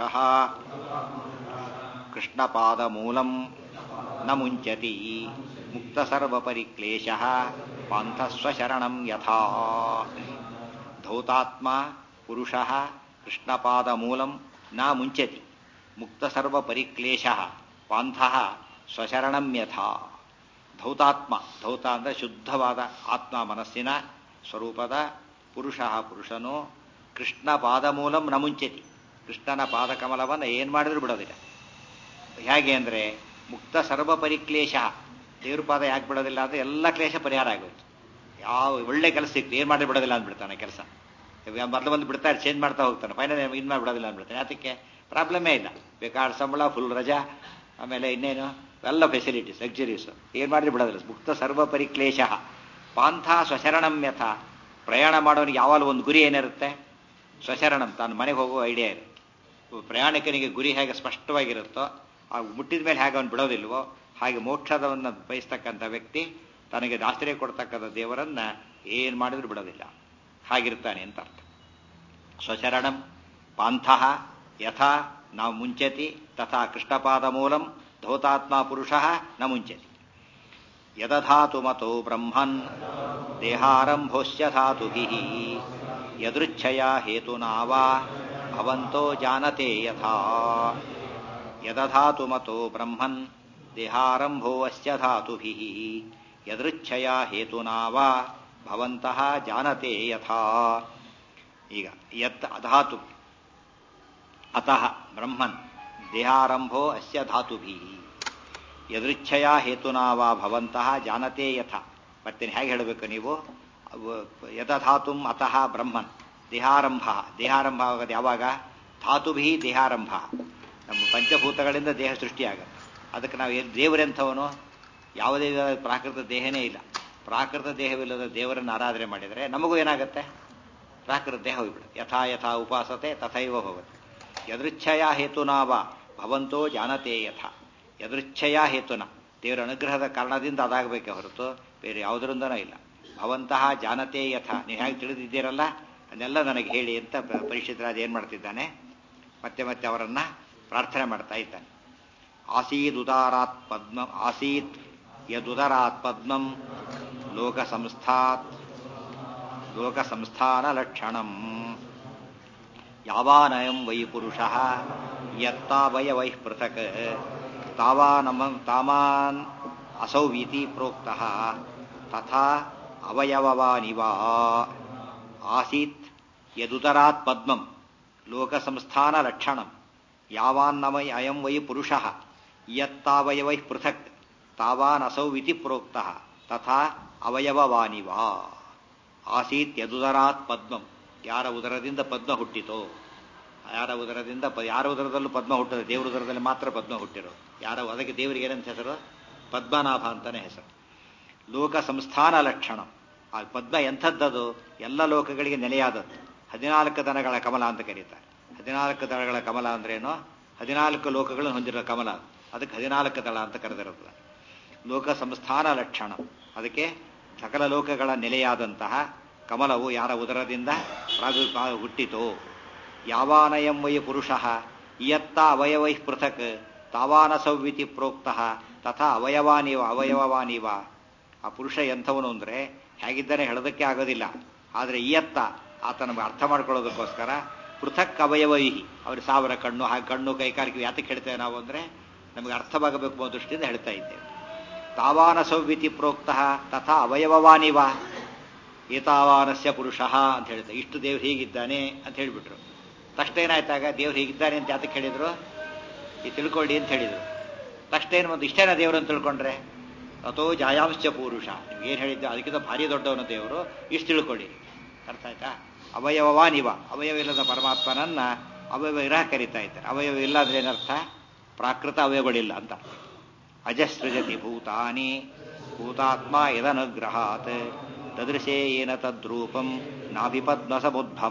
ಕೃಷ್ಣಪಾದ ಮೂಲಂ ನ ಮುಂಚತಿ ಮುಕ್ತ ಸರ್ವ ಪರಿಕ್ಲೇಶ ಪಾಂಥಸ್ವಶರಣಂ ಯಥಾ ಧೌತಾತ್ಮ ಪುರುಷ ಕೃಷ್ಣಪಾದ ಮೂಲಂ ನ ಮುಂಚತಿ ಮುಕ್ತ ಸರ್ವ ಪರಿಕ್ಲೇಶ ಪಾಂಥ ಸ್ವಶರಣಂ ಯಥಾ ಧೌತಾತ್ಮ ಧೌತ ಅಂದರೆ ಶುದ್ಧವಾದ ಆತ್ಮ ಮನಸ್ಸಿನ ಸ್ವರೂಪದ ಪುರುಷ ಪುರುಷನು ಕೃಷ್ಣ ಪಾದ ಮೂಲಂ ನ ಮುಂಚತಿ ಕೃಷ್ಣನ ಪಾದಕಮಲವನ್ನು ಏನು ಮಾಡಿದ್ರು ಬಿಡೋದಿಲ್ಲ ಹೇಗೆ ಅಂದರೆ ಮುಕ್ತ ಸರ್ವ ಪರಿಕ್ಲೇಶ ದೇವ್ರ ಪಾದ ಯಾಕೆ ಬಿಡೋದಿಲ್ಲ ಅಂದರೆ ಎಲ್ಲ ಕ್ಲೇಶ ಪರಿಹಾರ ಆಗೋಯ್ತು ಯಾವ ಒಳ್ಳೆ ಕೆಲಸ ಸಿಕ್ತು ಏನು ಮಾಡಿ ಬಿಡೋದಿಲ್ಲ ಅಂದ್ಬಿಡ್ತಾನೆ ಕೆಲಸ ಮೊದಲು ಬಂದು ಬಿಡ್ತಾರೆ ಚೇಂಜ್ ಮಾಡ್ತಾ ಹೋಗ್ತಾನೆ ಫೈನಲ್ ಇನ್ನು ಮಾಡಿ ಬಿಡೋದಿಲ್ಲ ಅಂದ್ಬಿಡ್ತಾನೆ ಅದಕ್ಕೆ ಪ್ರಾಬ್ಲಮೇ ಇಲ್ಲ ಬೇಕಾದ ಸಂಬಳ ಫುಲ್ ರಜಾ ಆಮೇಲೆ ಇನ್ನೇನು ಎಲ್ಲ ಫೆಸಿಲಿಟೀಸ್ ಲಕ್ಸುರೀಸ್ ಏನು ಮಾಡಿದ್ರೆ ಬಿಡೋದಿಲ್ಲ ಮುಕ್ತ ಸರ್ವ ಪರಿಕ್ಲೇಶ ಪಾಂಥ ಸ್ವಶರಣಂ ಯಥ ಪ್ರಯಾಣ ಮಾಡೋನಿಗೆ ಯಾವಾಗಲೂ ಒಂದು ಗುರಿ ಏನಿರುತ್ತೆ ಸ್ವಶರಣಂ ತಾನು ಮನೆಗೆ ಹೋಗುವ ಐಡಿಯಾ ಇದೆ ಪ್ರಯಾಣಿಕನಿಗೆ ಗುರಿ ಹೇಗೆ ಸ್ಪಷ್ಟವಾಗಿರುತ್ತೋ ಆ ಮುಟ್ಟಿದ ಮೇಲೆ ಹೇಗೆ ಅವನು ಬಿಡೋದಿಲ್ವೋ ಹಾಗೆ ಮೋಕ್ಷದವನ್ನು ಬಯಸ್ತಕ್ಕಂಥ ವ್ಯಕ್ತಿ ತನಗೆ ಆಶ್ರಯ ಕೊಡ್ತಕ್ಕಂಥ ದೇವರನ್ನ ಏನು ಮಾಡಿದ್ರು ಬಿಡೋದಿಲ್ಲ ಹಾಗಿರ್ತಾನೆ ಅಂತ ಅರ್ಥ ಸ್ವಶರಣಂ ಪಾಂಥ ಯಥಾ ನಾವು ಮುಂಚತಿ ತಥಾ ಕೃಷ್ಣಪಾದ ಮೂಲಂ ಧೌತಾತ್ಮ ಪುರುಷ ನ ಮುಂಚತಿ ಯದಧಾತು ಮತೋ ಬ್ರಹ್ಮನ್ ದೇಹಾರಂಭೋಶ್ಯ ಧಾತುಭಿ ಯದೃಚ್ಛಯ ಹೇತುನಾವಾ ಭವಂತೋ ಜಾನತೆ ಯಥಾ ಯದಧಾತು ಮತೋ ಬ್ರಹ್ಮನ್ ದೇಹಾರಂಭೋ ಅಸ್ಯ ಧಾತುಭಿ ಯದೃಚ್ಛಯ ಹೇತುನಾವಾ ಭವಂತಃ ಜಾನತೆ ಯಥಾ ಈಗ ಯತ್ ಅಧಾತು ಅತಃ ಬ್ರಹ್ಮನ್ ದೇಹಾರಂಭೋ ಅಸ್ಯ ಧಾತುಭಿ ಯದೃಚ್ಛಯ ಹೇತುನಾವಾ ಭವಂತಃ ಜಾನತೆ ಯಥ ಮತ್ತೇನು ಹೇಗೆ ಹೇಳಬೇಕು ನೀವು ಯದಧಾತು ಅತಃ ಬ್ರಹ್ಮನ್ ದೇಹಾರಂಭ ದೇಹಾರಂಭ ಆಗೋದು ಯಾವಾಗ ಧಾತುಭಿ ದೇಹಾರಂಭ ನಮ್ಮ ಪಂಚಭೂತಗಳಿಂದ ದೇಹ ಸೃಷ್ಟಿಯಾಗುತ್ತೆ ಅದಕ್ಕೆ ನಾವು ಏನು ದೇವರೆಂಥವನು ಯಾವುದೇ ಪ್ರಾಕೃತ ದೇಹನೇ ಇಲ್ಲ ಪ್ರಾಕೃತ ದೇಹವಿಲ್ಲದ ದೇವರನ್ನು ಆರಾಧನೆ ಮಾಡಿದರೆ ನಮಗೂ ಏನಾಗುತ್ತೆ ಪ್ರಾಕೃತ ದೇಹ ಹೋಗ್ಬಿಡುತ್ತೆ ಯಥಾ ಯಥಾ ಉಪಾಸತೆ ತಥೈವ ಹೋಗುತ್ತೆ ಯದೃಚ್ಛಯ ಹೇತುನಾವ ಭವಂತೋ ಜಾನತೆ ಯಥ ಯದೃಚ್ಛಯ ಹೇತುನ ದೇವರ ಅನುಗ್ರಹದ ಕಾರಣದಿಂದ ಅದಾಗಬೇಕೆ ಹೊರತು ಬೇರೆ ಯಾವುದರಿಂದನೂ ಇಲ್ಲ ಭವಂತಹ ಜಾನತೆ ಯಥ ನೀವು ಹೇಗೆ ತಿಳಿದಿದ್ದೀರಲ್ಲ ಅದನ್ನೆಲ್ಲ ನನಗೆ ಹೇಳಿ ಅಂತ ಪರಿಷತ್ರಾಜ್ ಏನು ಮಾಡ್ತಿದ್ದಾನೆ ಮತ್ತೆ ಮತ್ತೆ ಅವರನ್ನ ಪ್ರಾರ್ಥನೆ ಮಾಡ್ತಾ ಇದ್ದಾನೆ ಆಸೀದುದಾರಾತ್ ಪದ್ಮ ಆಸೀತ್ ಯದುದರಾತ್ ಪದ್ಮಂ ಲೋಕ ಸಂಸ್ಥಾತ್ ಲೋಕ ಸಂಸ್ಥಾನ ಲಕ್ಷಣಂ ಯಾವಾನಯಂ ವೈ ಪುರುಷ ಯತ್ತಾವಯ ವೈ ಪೃಥಕ್ ತಾವಾನಮ ತಾಮಾನ್ ಅಸೌವಿತಿ ಪ್ರೋಕ್ತ ತಥಾ ಅವಯವವಾನಿವಾ ಆಸೀತ್ ಯದುದರಾತ್ ಪದ್ಮಂ ಲೋಕ ಸಂಸ್ಥಾನ ಲಕ್ಷಣಂ ಯಾವಾನ್ನಮಯ ಅಯಂ ವೈ ಪುರುಷ ಯತ್ತಾವಯವೈ ಪೃಥಕ್ ತಾವಾನ್ ಅಸೌವಿತಿ ಪ್ರೋಕ್ತ ತಥಾ ಅವಯವವಾನಿವಾ ಆಸೀತ್ ಯದುದರಾತ್ ಪದ್ಮಂ ಯಾರ ಉದರದಿಂದ ಪದ್ಮ ಹುಟ್ಟಿತೋ ಯಾರ ಉದರದಿಂದ ಯಾರ ಉದರದಲ್ಲೂ ಪದ್ಮ ಹುಟ್ಟದ ದೇವರ ಉದರದಲ್ಲಿ ಮಾತ್ರ ಪದ್ಮ ಹುಟ್ಟಿರೋ ಯಾರ ಅದಕ್ಕೆ ದೇವರಿಗೆ ಏನಂತ ಹೆಸರು ಪದ್ಮನಾಭ ಅಂತಾನೆ ಹೆಸರು ಲೋಕ ಸಂಸ್ಥಾನ ಲಕ್ಷಣ ಆ ಪದ್ಮ ಎಂಥದ್ದದು ಎಲ್ಲ ಲೋಕಗಳಿಗೆ ನೆಲೆಯಾದದ್ದು ಹದಿನಾಲ್ಕು ದನಗಳ ಕಮಲ ಅಂತ ಕರೀತಾರೆ ಹದಿನಾಲ್ಕು ದಳಗಳ ಕಮಲ ಅಂದ್ರೇನು ಹದಿನಾಲ್ಕು ಲೋಕಗಳನ್ನು ಹೊಂದಿರೋ ಕಮಲ ಅದಕ್ಕೆ ಹದಿನಾಲ್ಕು ದಳ ಅಂತ ಕರೆದಿರುತ್ತದೆ ಲೋಕ ಸಂಸ್ಥಾನ ಲಕ್ಷಣ ಅದಕ್ಕೆ ಸಕಲ ಲೋಕಗಳ ನೆಲೆಯಾದಂತಹ ಕಮಲವು ಯಾರ ಉದರದಿಂದ ಪ್ರಾದುರ್ಭಾವ ಹುಟ್ಟಿತೋ ಯಾವಾನಯಂ ವೈ ಪುರುಷ ಇಯತ್ತ ಅವಯವೈ ಪೃಥಕ್ ತಾವಾನ ಸಂವಿತಿ ಪ್ರೋಕ್ತ ತಥಾ ಅವಯವಾನಿವ ಅವಯವವಾನಿವ ಆ ಪುರುಷ ಎಂಥವನು ಅಂದರೆ ಹೇಗಿದ್ದಾನೆ ಹೇಳೋದಕ್ಕೆ ಆಗೋದಿಲ್ಲ ಆದರೆ ಇಯತ್ತ ಆತ ನಮಗೆ ಅರ್ಥ ಮಾಡ್ಕೊಳ್ಳೋದಕ್ಕೋಸ್ಕರ ಪೃಥಕ್ ಅವಯವೈಹಿ ಅವ್ರ ಸಾವಿರ ಕಣ್ಣು ಹಾಗೆ ಕಣ್ಣು ಕೈಕಾಲಿಕೆ ಯಾತಕ್ಕೆ ಹೇಳ್ತೇವೆ ನಾವು ಅಂದರೆ ನಮಗೆ ಅರ್ಥವಾಗಬೇಕು ಅನ್ನೋ ದೃಷ್ಟಿಯಿಂದ ಹೇಳ್ತಾ ಇದ್ದೇವೆ ತಾವಾನ ಸಂವಿತಿ ಪ್ರೋಕ್ತ ತಥಾ ಅವಯವವಾನಿವ ಏತಾವಾನಸ್ಯ ಪುರುಷ ಅಂತ ಹೇಳ್ತಾರೆ ಇಷ್ಟು ದೇವ್ರು ಹೀಗಿದ್ದಾನೆ ಅಂತ ಹೇಳಿಬಿಟ್ರು ತಕ್ಷಣ ಏನಾಯ್ತಾಗ ದೇವ್ರು ಹೀಗಿದ್ದಾನೆ ಅಂತ ಯಾತಕ್ಕೆ ಹೇಳಿದ್ರು ಈ ತಿಳ್ಕೊಳ್ಳಿ ಅಂತ ಹೇಳಿದ್ರು ತಕ್ಷಣ ಏನು ಒಂದು ಇಷ್ಟೇನ ದೇವರು ಅಂತ ತಿಳ್ಕೊಂಡ್ರೆ ಅಥೋ ಜಾಯಾಂಶ ಪುರುಷ ನೀವು ಏನು ಹೇಳಿದ್ದೆ ಅದಕ್ಕಿಂತ ಭಾರಿ ದೊಡ್ಡವನ ದೇವರು ಇಷ್ಟು ತಿಳ್ಕೊಳ್ಳಿ ಅರ್ಥ ಆಯ್ತಾ ಅವಯವವಾನಿವ ಅವಯವಿಲ್ಲದ ಪರಮಾತ್ಮನನ್ನ ಅವಯವ ಇರಹ ಕರೀತಾ ಇದ್ದಾರೆ ಅವಯವ ಇಲ್ಲ ಅಂದ್ರೆ ಏನರ್ಥ ಪ್ರಾಕೃತ ಅವಯವಗಳಿಲ್ಲ ಅಂತ ಅಜಸೃಜತಿ ಭೂತಾನಿ ಭೂತಾತ್ಮ ಯದನುಗ್ರಹಾತ್ ತದೃಶೇ ಏನ ತದ್ರೂಪಂ ನಾಭಿಪದ್ಮ ಸಮುದ್ಭವ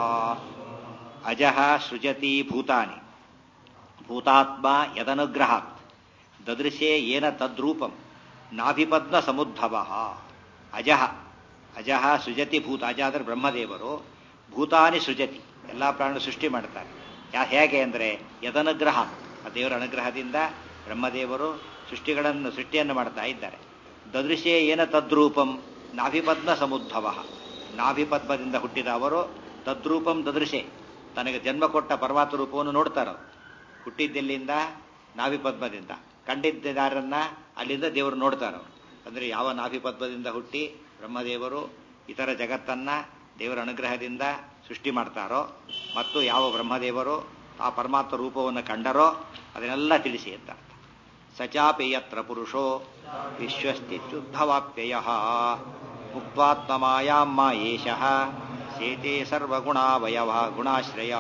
ಅಜಃ ಸೃಜತಿ ಭೂತಾನಿ ಭೂತಾತ್ಮ ಯದನುಗ್ರಹಾತ್ ದದೃಶೇ ಏನ ತದ್ರೂಪಂ ನಾಭಿಪದ್ಮ ಸಮುದ್ಭವ ಅಜಃ ಅಜಃ ಸೃಜತಿ ಭೂತ ಅಜ ಅಂದರೆ ಬ್ರಹ್ಮದೇವರು ಭೂತಾನಿ ಸೃಜತಿ ಎಲ್ಲ ಪ್ರಾಣ ಸೃಷ್ಟಿ ಮಾಡ್ತಾರೆ ಯಾ ಹೇಗೆ ಅಂದರೆ ಯದನುಗ್ರಹ ಆ ದೇವರ ಅನುಗ್ರಹದಿಂದ ಬ್ರಹ್ಮದೇವರು ಸೃಷ್ಟಿಗಳನ್ನು ಸೃಷ್ಟಿಯನ್ನು ಮಾಡ್ತಾ ಇದ್ದಾರೆ ದದೃಶೇ ಏನ ತದ್ರೂಪಂ ನಾಭಿಪದ್ಮ ಸಮುದ್ಭವ ನಾಭಿಪದ್ಮದಿಂದ ಹುಟ್ಟಿದ ಅವರು ತದ್ರೂಪಂ ದದೃಶೆ ತನಗೆ ಜನ್ಮ ಕೊಟ್ಟ ಪರ್ವತ ರೂಪವನ್ನು ನೋಡ್ತಾರೆ ಹುಟ್ಟಿದ್ದೆಲ್ಲಿಂದ ನಾಭಿಪದ್ಮದಿಂದ ಕಂಡಿದ್ದಾರನ್ನ ಅಲ್ಲಿಂದ ದೇವರು ನೋಡ್ತಾರೆ ಅಂದರೆ ಯಾವ ನಾಭಿಪದ್ಮದಿಂದ ಹುಟ್ಟಿ ಬ್ರಹ್ಮದೇವರು ಇತರ ಜಗತ್ತನ್ನ ದೇವರ ಅನುಗ್ರಹದಿಂದ ಸೃಷ್ಟಿ ಮಾಡ್ತಾರೋ ಮತ್ತು ಯಾವ ಬ್ರಹ್ಮದೇವರು ಆ ಪರಮಾತ್ಮ ರೂಪವನ್ನು ಕಂಡರೋ ಅದನ್ನೆಲ್ಲ ತಿಳಿಸಿ ಅಂತ ಅರ್ಥ ಸಚಾಪಿ ಯತ್ರ ಪುರುಷೋ ವಿಶ್ವಸ್ಥಿತ್ಯುದ್ಭವಾಪ್ಯಯ ಮುಕ್ವಾತ್ಮಮಾಯಾಂ ಮಾಯೇಶಃ ಸೇತೆ ಸರ್ವಗುಣಾವಯವ ಗುಣಾಶ್ರಯ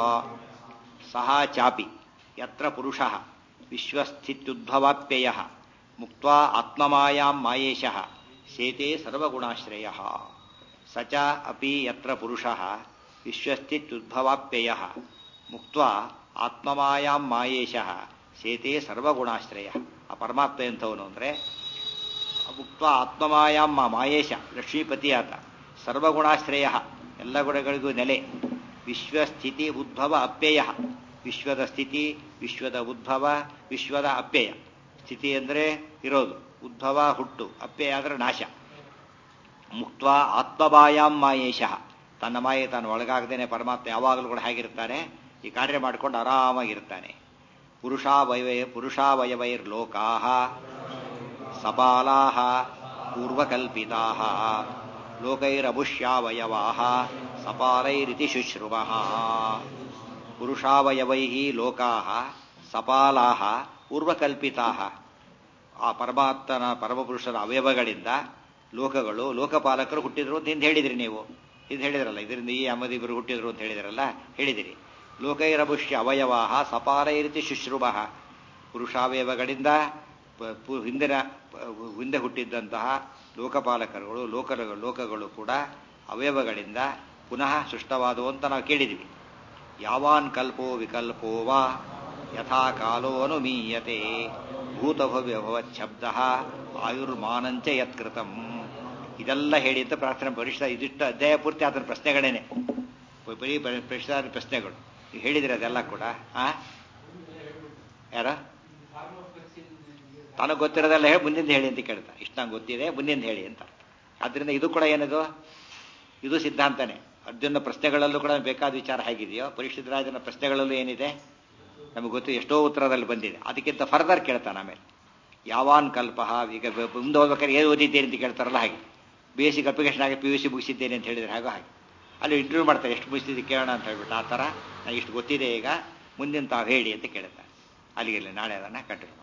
ಸಹ ಚಾಪಿ ಯತ್ರ ಪುರುಷ ವಿಶ್ವಸ್ಥಿತ್ಯುದ್ಭವಾಪ್ಯಯ ಮುಕ್ತ ಆತ್ಮಮಾಯಾಂ ಮಾಯೇಶಃ ಸೇತೆ ಸರ್ವಗುಣಾಶ್ರಯ ಸಚ ಅಪಿ ಯತ್ರ ಪುರುಷಃ ವಿಶ್ವಸ್ಥಿತ್ಯುದ್ಭವಾಪ್ಯಯ ಮುಕ್ತ ಆತ್ಮಮಾಯಾಂ ಮಾಯೇಶಃ ಸೇತೆ ಸರ್ವಗುಣಾಶ್ರಯ ಆ ಪರಮಾತ್ಮ ಎಂಥವನು ಅಂದರೆ ಮುಕ್ತ ಆತ್ಮಮಾಯಾಂ ಮಾ ಮಾಯೇಶ ಲಕ್ಷ್ಮೀಪತಿ ಆತ ಸರ್ವಗುಣಾಶ್ರಯ ಎಲ್ಲ ಗುಣಗಳಿಗೂ ನೆಲೆ ವಿಶ್ವಸ್ಥಿತಿ ಉದ್ಭವ ಅಪ್ಯಯ ವಿಶ್ವದ ಸ್ಥಿತಿ ವಿಶ್ವದ ಉದ್ಭವ ವಿಶ್ವದ ಅಪ್ಯಯ ಸ್ಥಿತಿ ಅಂದರೆ ಇರೋದು ಉದ್ಭವ ಹುಟ್ಟು ಅಪ್ಯಯ ಅಂದರೆ ನಾಶ ಮುಕ್ತ ಆತ್ಮಮಾಯಾಂ ಮಾಯೇಶ ತನ್ನ ಮಾಯೆ ತಾನು ಒಳಗಾಗದೇನೆ ಪರಮಾತ್ಮ ಯಾವಾಗಲೂ ಕೂಡ ಹೇಗಿರ್ತಾನೆ ಈ ಕಾರ್ಯ ಮಾಡಿಕೊಂಡು ಆರಾಮಾಗಿರ್ತಾನೆ ಪುರುಷಾವಯವ ಪುರುಷಾವಯವೈರ್ಲೋಕಾ ಸಪಾಲಾ ಪೂರ್ವಕಲ್ಪಿತಾ ಲೋಕೈರಭುಷ್ಯಾವಯವಾ ಸಪಾಲೈರಿತಿ ಶುಶ್ರುವ ಪುರುಷಾವಯವೈ ಲೋಕಾ ಸಪಾಲಾ ಪೂರ್ವಕಲ್ಪಿತಾ ಆ ಪರಮಾತ್ಮನ ಪರಮಪುರುಷರ ಅವಯವಗಳಿಂದ ಲೋಕಗಳು ಲೋಕಪಾಲಕರು ಹುಟ್ಟಿದ್ರು ಅಂತ ಹಿಂದೆ ಹೇಳಿದ್ರಿ ನೀವು ಇದು ಹೇಳಿದ್ರಲ್ಲ ಇದರಿಂದ ಈ ಅಮ್ಮದಿಬ್ಬರು ಹುಟ್ಟಿದ್ರು ಅಂತ ಹೇಳಿದ್ರಲ್ಲ ಹೇಳಿದಿರಿ ಲೋಕೈರಭುಷ್ಯ ಅವಯವಾಹ ಸಪಾಲೈರಿತಿ ಶುಶ್ರುಭ ಪುರುಷಾವಯವಗಳಿಂದ ಪ- ಪು- ಹಿಂದಿನ ಪ- ಹಿಂದೆ ಹುಟ್ಟಿದ್ದಂತಹ ಲೋಕಪಾಲಕರುಗಳು ಲೋಕಗಳು ಲೋಕಗಳು ಕೂಡ ಅವಯವಗಳಿಂದ ಪುನಃ ಸೃಷ್ಟವಾದವು ಅಂತ ನಾವು ಕೇಳಿದ್ವಿ ಯಾವಾನ್ ಕಲ್ಪೋ ವಿಕಲ್ಪೋ ವಾ ಯಥಾ ಕಾಲೋ ಅನುಮೀಯತೆ ಭೂತಭವ್ಯಭವತ್ ಶಬ್ದ ಆಯುರ್ಮಾನಂಚ ಯತ್ಕೃತಂ ಇದೆಲ್ಲ ಹೇಳಿ ಅಂತ ಪ್ರಾರ್ಥನೆ ಪರಿಷ್ಠ ಇದಿಷ್ಟು ಅಧ್ಯಾಯ ಪೂರ್ತಿ ಆತನ ಪ್ರಶ್ನೆಗಳೇನೆ ಬರೀ ಪರಿಷ್ಠ ಪ್ರಶ್ನೆಗಳು ನೀವು ಹೇಳಿದ್ರೆ ಅದೆಲ್ಲ ಕೂಡ ಆ ಯಾರ ತನಗೆ ಗೊತ್ತಿರೋದೆಲ್ಲ ಹೇಳಿ ಮುಂದಿಂದ ಹೇಳಿ ಅಂತ ಕೇಳ್ತಾ ಇಷ್ಟು ನಂಗೆ ಗೊತ್ತಿದೆ ಮುಂದಿಂದ ಹೇಳಿ ಅಂತ ಆದ್ರಿಂದ ಇದು ಕೂಡ ಏನದು ಇದು ಸಿದ್ಧಾಂತನೇ ಅರ್ಜುನ ಪ್ರಶ್ನೆಗಳಲ್ಲೂ ಕೂಡ ಬೇಕಾದ ವಿಚಾರ ಹೇಗಿದೆಯೋ ಪರೀಕ್ಷಿತ ರಾಜನ ಪ್ರಶ್ನೆಗಳಲ್ಲೂ ಏನಿದೆ ನಮಗೆ ಗೊತ್ತು ಎಷ್ಟೋ ಉತ್ತರದಲ್ಲಿ ಬಂದಿದೆ ಅದಕ್ಕಿಂತ ಫರ್ದರ್ ಕೇಳ್ತಾನೆ ಆಮೇಲೆ ಯಾವಾನ್ ಕಲ್ಪ ಈಗ ಬ- ಮುಂದೆ ಹೋಗ್ಬೇಕಾದ್ರೆ ಏನು ಓದಿದ್ದೇನೆ ಅಂತ ಕೇಳ್ತಾರಲ್ಲ ಹಾಗೆ ಬೇಸಿಕ್ ಅಪ್ಲಿಕೇಶನ್ ಆಗಿ ಪಿ ಯು ಸಿ ಮುಗಿಸಿದ್ದೇನೆ ಅಂತ ಹೇಳಿದ್ರೆ ಹಾಗೋ ಹಾಗೆ ಅಲ್ಲಿ ಇಂಟರ್ವ್ಯೂ ಮಾಡ್ತಾರೆ ಎಷ್ಟು ಮುಗಿಸಿದ್ದು ಕೇಳೋಣ ಅಂತ ಹೇಳ್ಬಿಟ್ಟು ಆ ಥರ ನನಗೆ ಇಷ್ಟು ಗೊತ್ತಿದೆ ಈಗ ಮುಂದಿನ ತಾವು ಹೇಳಿ ಅಂತ ಕೇಳ್ತಾರೆ ಅಲ್ಲಿಗೆ ನಾಳೆ ಅದನ್ನು ಕಂಟಿನ್ಯೂ